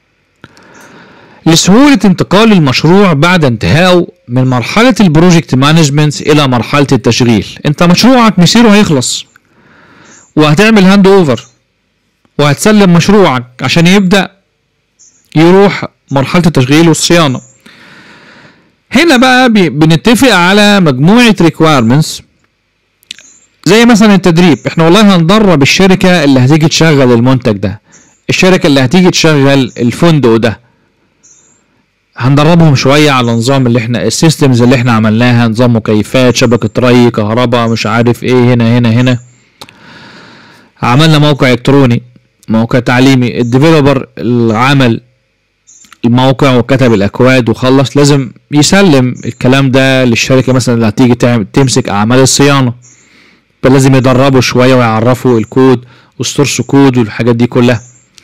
لسهولة انتقال المشروع بعد انتهائه من مرحلة البروجكت مانجمنت إلى مرحلة التشغيل انت مشروعك مصيره هيخلص وهتعمل هاند اوفر وهتسلم مشروعك عشان يبدأ يروح مرحلة التشغيل والصيانة هنا بقى بي- بنتفق على مجموعة requirements زي مثلا التدريب احنا والله هندرب الشركة اللي هتيجي تشغل المنتج ده الشركة اللي هتيجي تشغل الفندق ده هندربهم شوية على نظام اللي احنا السيستمز اللي احنا عملناها نظام مكيفات شبكة ري كهرباء مش عارف ايه هنا هنا هنا عملنا موقع الكتروني موقع تعليمي الديفيلوبر اللي عمل الموقع وكتب الاكواد وخلص لازم يسلم الكلام ده للشركه مثلا اللي هتيجي تعمل تمسك اعمال الصيانه فلازم يدربوا شويه ويعرفوا الكود والسورس كود والحاجات دي كلها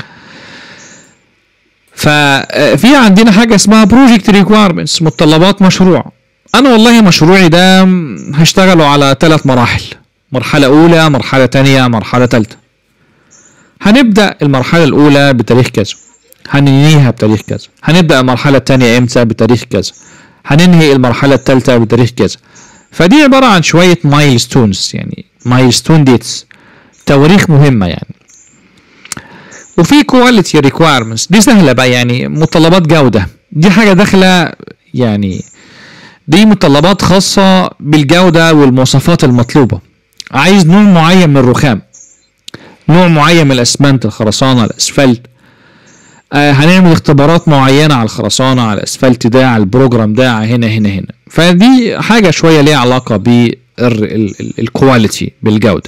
ففي عندنا حاجه اسمها بروجكت ريكويرمنتس متطلبات مشروع انا والله مشروعي ده هشتغله على ثلاث مراحل مرحله اولى مرحله تانية مرحله ثالثه هنبدا المرحله الاولى بتاريخ كذا هننهيها بتاريخ كذا هنبدا المرحله الثانيه امتى بتاريخ كذا هننهي المرحله الثالثه بتاريخ كذا فدي عباره عن شويه مايلستونز يعني مايلستون ديتس تواريخ مهمه يعني وفي كواليتي ريكويرمنتس دي سهله بقى يعني متطلبات جوده دي حاجه داخله يعني دي متطلبات خاصه بالجوده والمواصفات المطلوبه عايز نوع معين من الرخام نوع معين من الاسمنت الخرسانه الاسفلت آه هنعمل اختبارات معينه على الخرسانه على الاسفلت ده على البروجرام ده على هنا هنا هنا فدي حاجه شويه ليها علاقه بالكواليتي بالجوده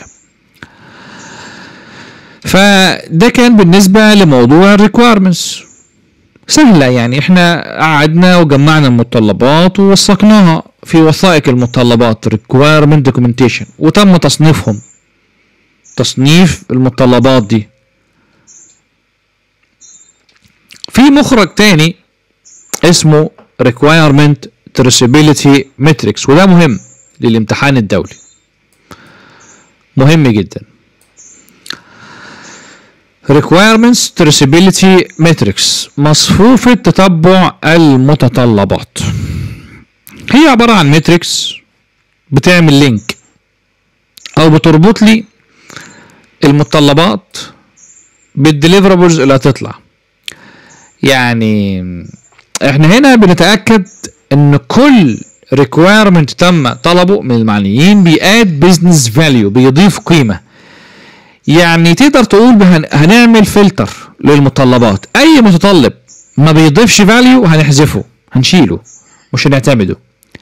فده كان بالنسبه لموضوع الريكويرمنتس سهله يعني احنا قعدنا وجمعنا المتطلبات ووثقناها في وثائق المتطلبات requirement documentation وتم تصنيفهم تصنيف المتطلبات دي في مخرج تاني اسمه requirement traceability metrics وده مهم للامتحان الدولي مهم جدا requirements traceability metrics مصفوفة تتبع المتطلبات هي عبارة عن ماتريكس بتعمل لينك او بتربط لي المتطلبات بالديليفرابلز اللي هتطلع يعني احنا هنا بنتاكد ان كل ريكويرمنت تم طلبه من المعنيين بياد بزنس فاليو بيضيف قيمه يعني تقدر تقول بهن- هنعمل فلتر للمتطلبات اي متطلب ما بيضيفش فاليو هنحذفه هنشيله مش هنعتمده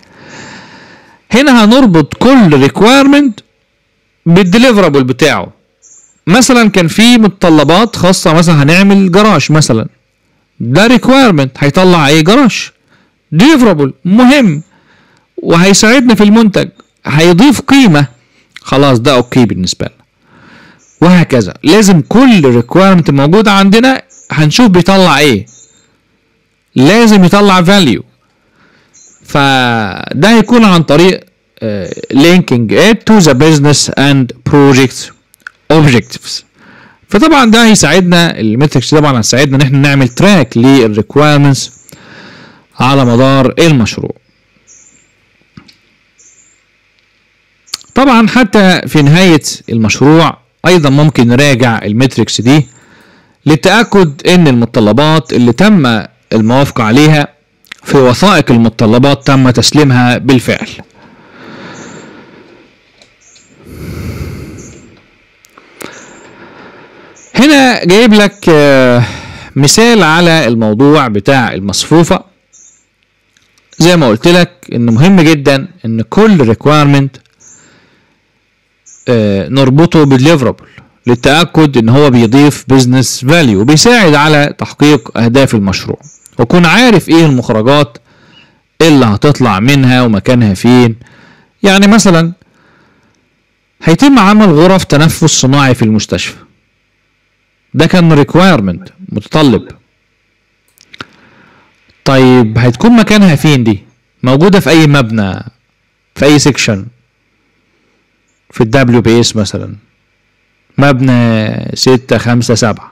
هنا هنربط كل ريكويرمنت بالديليفرابل بتاعه مثلا كان في متطلبات خاصه مثلا هنعمل جراج مثلا ده ريكويرمنت هيطلع ايه جراج ديليفرابل مهم وهيساعدنا في المنتج هيضيف قيمه خلاص ده اوكي بالنسبه لنا وهكذا لازم كل ريكويرمنت موجود عندنا هنشوف بيطلع ايه لازم يطلع فاليو فده هيكون عن طريق linking it to the business and project objectives فطبعا ده هيساعدنا المتركس طبعا هيساعدنا ان احنا نعمل تراك للريكويرمنتس على مدار المشروع طبعا حتى في نهاية المشروع أيضا ممكن نراجع المتريكس دي للتأكد إن المتطلبات اللي تم الموافقة عليها في وثائق المتطلبات تم تسليمها بالفعل هنا جايب لك آه، مثال على الموضوع بتاع المصفوفة زي ما قلت لك ان مهم جدا ان كل requirement آه، نربطه بالديليفرابل للتأكد ان هو بيضيف بزنس فاليو وبيساعد على تحقيق اهداف المشروع وكون عارف ايه المخرجات اللي هتطلع منها ومكانها فين يعني مثلا هيتم عمل غرف تنفس صناعي في المستشفى ده كان requirement متطلب طيب هتكون مكانها فين دي موجودة في أي مبنى في أي سيكشن في الدبليو بي اس مثلا مبنى ستة خمسة سبعة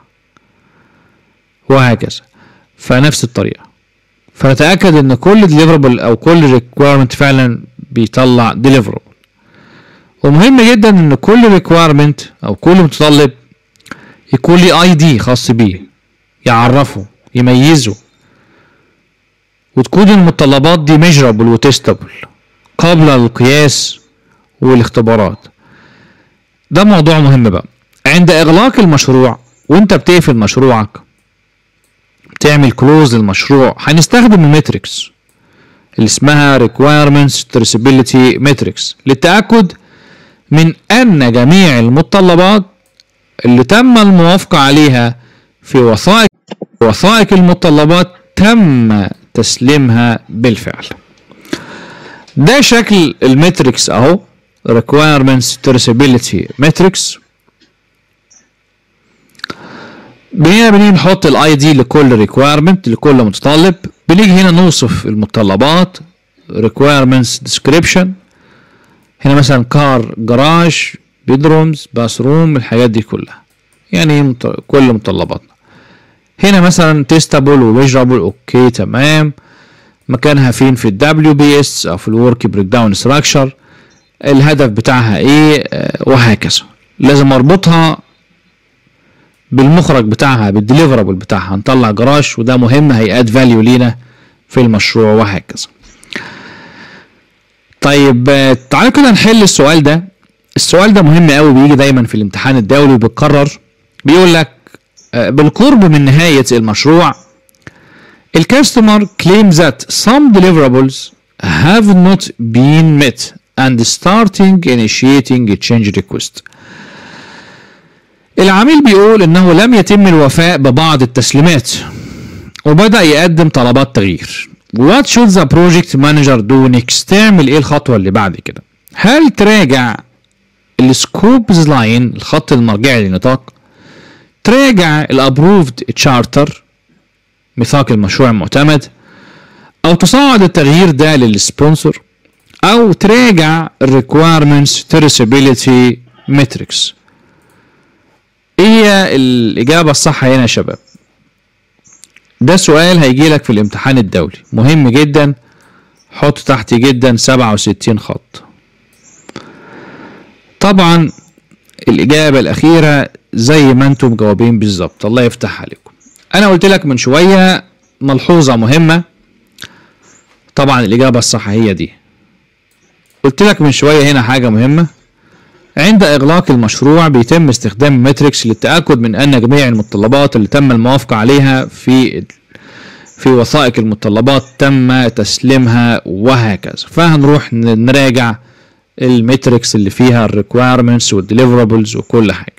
وهكذا فنفس الطريقة فنتأكد إن كل deliverable أو كل requirement فعلا بيطلع deliverable ومهم جدا إن كل requirement أو كل متطلب يكون ليه اي دي خاص بيه يعرفه يميزه وتكون المتطلبات دي measurable وتستبل قبل القياس والاختبارات ده موضوع مهم بقى عند اغلاق المشروع وانت بتقفل مشروعك بتعمل كلوز للمشروع هنستخدم الميتريكس اللي اسمها requirements traceability matrix للتأكد من أن جميع المتطلبات اللي تم الموافقة عليها في وثائق وثائق المتطلبات تم تسليمها بالفعل ده شكل الماتريكس اهو requirements traceability matrix هنا بنيجي نحط الاي دي لكل requirement لكل متطلب بنيجي هنا نوصف المتطلبات requirements description هنا مثلا كار جراج بيدرومز باثروم الحاجات دي كلها يعني مت- كل متطلباتنا هنا مثلا تيستابل وميجرابل اوكي تمام مكانها فين في الدبليو بي اس او في الورك بريك داون ستراكشر الهدف بتاعها ايه آه، وهكذا لازم اربطها بالمخرج بتاعها بالديليفرابل بتاعها نطلع جراج وده مهم هيأد فاليو لينا في المشروع وهكذا طيب آه، تعالوا كده نحل السؤال ده السؤال ده مهم قوي بيجي دايما في الامتحان الدولي وبيتكرر بيقول لك آه، بالقرب من نهاية المشروع الكاستمر claims that some deliverables have not been met and starting initiating a change request العميل بيقول انه لم يتم الوفاء ببعض التسليمات وبدأ يقدم طلبات تغيير What should the project manager do next تعمل ايه الخطوة اللي بعد كده هل تراجع السكوبز لاين الخط المرجعي للنطاق تراجع الابروفد تشارتر ميثاق المشروع المعتمد او تصعد التغيير ده للسبونسر او تراجع الريكويرمنتس تريسابيليتي ماتريكس ايه هي الاجابه الصح هنا يا شباب ده سؤال هيجي لك في الامتحان الدولي مهم جدا حط تحت جدا 67 خط طبعا الإجابة الأخيرة زي ما انتم مجاوبين بالظبط الله يفتح عليكم أنا قلت لك من شوية ملحوظة مهمة طبعا الإجابة الصح هي دي قلت لك من شوية هنا حاجة مهمة عند إغلاق المشروع بيتم استخدام ماتريكس للتأكد من أن جميع المتطلبات اللي تم الموافقة عليها في في وثائق المتطلبات تم تسليمها وهكذا فهنروح ن- نراجع الميتريكس اللي فيها الريكويرمنتس والديليفرابلز وكل حاجه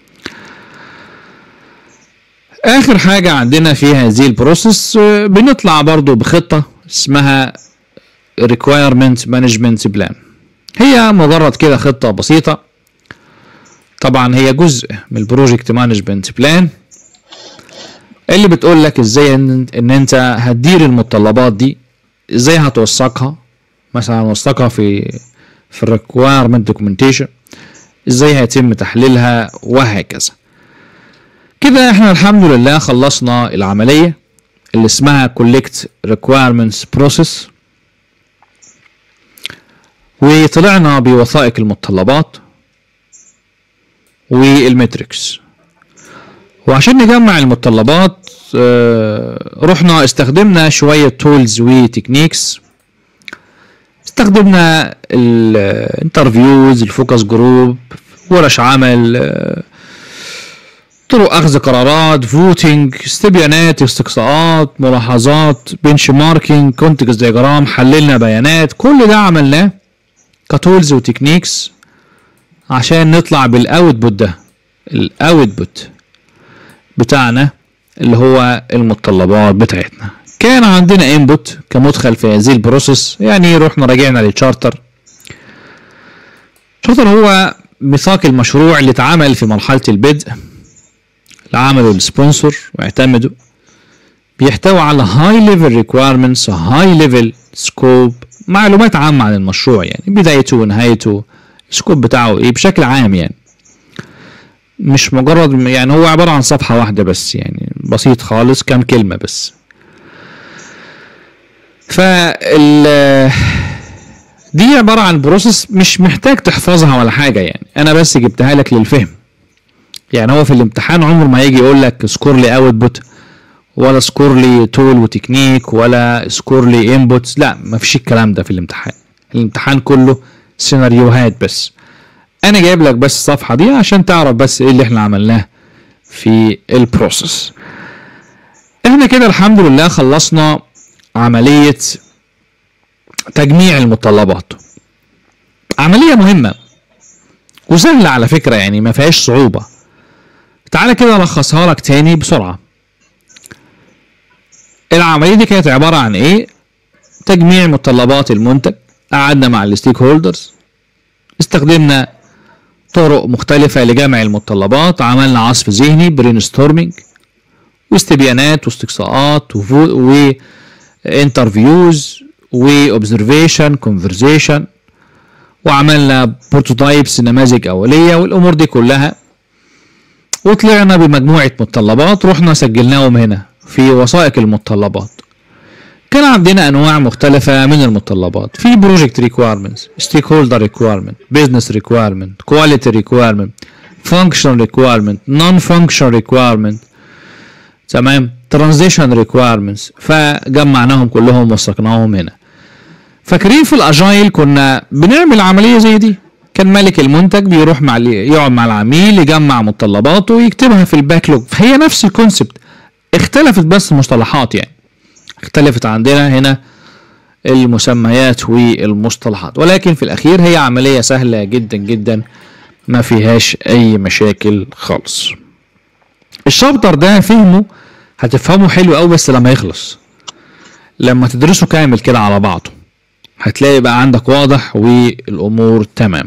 اخر حاجه عندنا في هذه البروسيس آه، بنطلع برضو بخطه اسمها requirement management plan هي مجرد كده خطه بسيطه طبعا هي جزء من البروجكت مانجمنت بلان اللي بتقول لك ازاي ان, إن انت هتدير المتطلبات دي ازاي هتوثقها مثلا هنوثقها في في الريكويرمنت دوكيومنتيشن ازاي هيتم تحليلها وهكذا كده احنا الحمد لله خلصنا العملية اللي اسمها collect requirements process وطلعنا بوثائق المتطلبات والمتريكس وعشان نجمع المتطلبات آه، رحنا استخدمنا شوية تولز وتكنيكس استخدمنا الانترفيوز الفوكس جروب ورش عمل آه، طرق اخذ قرارات فوتنج استبيانات استقصاءات ملاحظات بنش ماركينج كونتكست دياجرام حللنا بيانات كل ده عملناه كتولز وتكنيكس عشان نطلع بالاوتبوت ده الاوتبوت بتاعنا اللي هو المتطلبات بتاعتنا كان عندنا انبوت كمدخل في هذه البروسيس يعني رحنا راجعنا للتشارتر التشارتر هو ميثاق المشروع اللي اتعمل في مرحلة البدء اللي عمله السبونسر واعتمده بيحتوي على هاي ليفل ريكويرمنتس هاي ليفل سكوب معلومات عامة عن المشروع يعني بدايته ونهايته السكوب بتاعه ايه بشكل عام يعني مش مجرد يعني هو عبارة عن صفحة واحدة بس يعني بسيط خالص كام كلمة بس فال دي عبارة عن بروسيس مش محتاج تحفظها ولا حاجة يعني أنا بس جبتها لك للفهم يعني هو في الامتحان عمره ما يجي يقول لك سكور لي اوتبوت ولا سكور لي تول وتكنيك ولا سكور لي انبوتس لا ما فيش الكلام ده في الامتحان الامتحان كله سيناريوهات بس انا جايب لك بس الصفحه دي عشان تعرف بس ايه اللي احنا عملناه في البروسيس احنا كده الحمد لله خلصنا عمليه تجميع المتطلبات عمليه مهمه وسهله على فكره يعني ما فيهاش صعوبه تعالى كده الخصها لك تاني بسرعه العمليه دي كانت عباره عن ايه تجميع متطلبات المنتج قعدنا مع الستيك هولدرز استخدمنا طرق مختلفة لجمع المتطلبات عملنا عصف ذهني برين ستورمينج واستبيانات واستقصاءات وانترفيوز واوبزرفيشن كونفرزيشن وعملنا بروتوتايبس نماذج أولية والأمور دي كلها وطلعنا بمجموعة متطلبات رحنا سجلناهم هنا في وثائق المتطلبات كان عندنا انواع مختلفه من المتطلبات في بروجكت ريكويرمنتس ستيك هولدر ريكويرمنت بزنس ريكويرمنت كواليتي ريكويرمنت فانكشن ريكويرمنت نون فانكشن ريكويرمنت تمام ترانزيشن ريكويرمنتس فجمعناهم كلهم وثقناهم هنا فاكرين في الاجايل كنا بنعمل عمليه زي دي كان مالك المنتج بيروح مع يقعد مع العميل يجمع متطلباته ويكتبها في الباك لوج فهي نفس الكونسبت اختلفت بس المصطلحات يعني اختلفت عندنا هنا المسميات والمصطلحات ولكن في الاخير هي عملية سهلة جدا جدا ما فيهاش اي مشاكل خالص الشابتر ده فهمه هتفهمه حلو قوي بس لما يخلص لما تدرسه كامل كده على بعضه هتلاقي بقى عندك واضح والامور تمام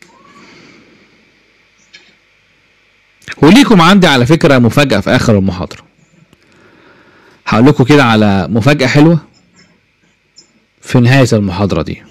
وليكم عندي على فكرة مفاجأة في آخر المحاضرة هقول لكم كده على مفاجأة حلوة في نهاية المحاضرة دي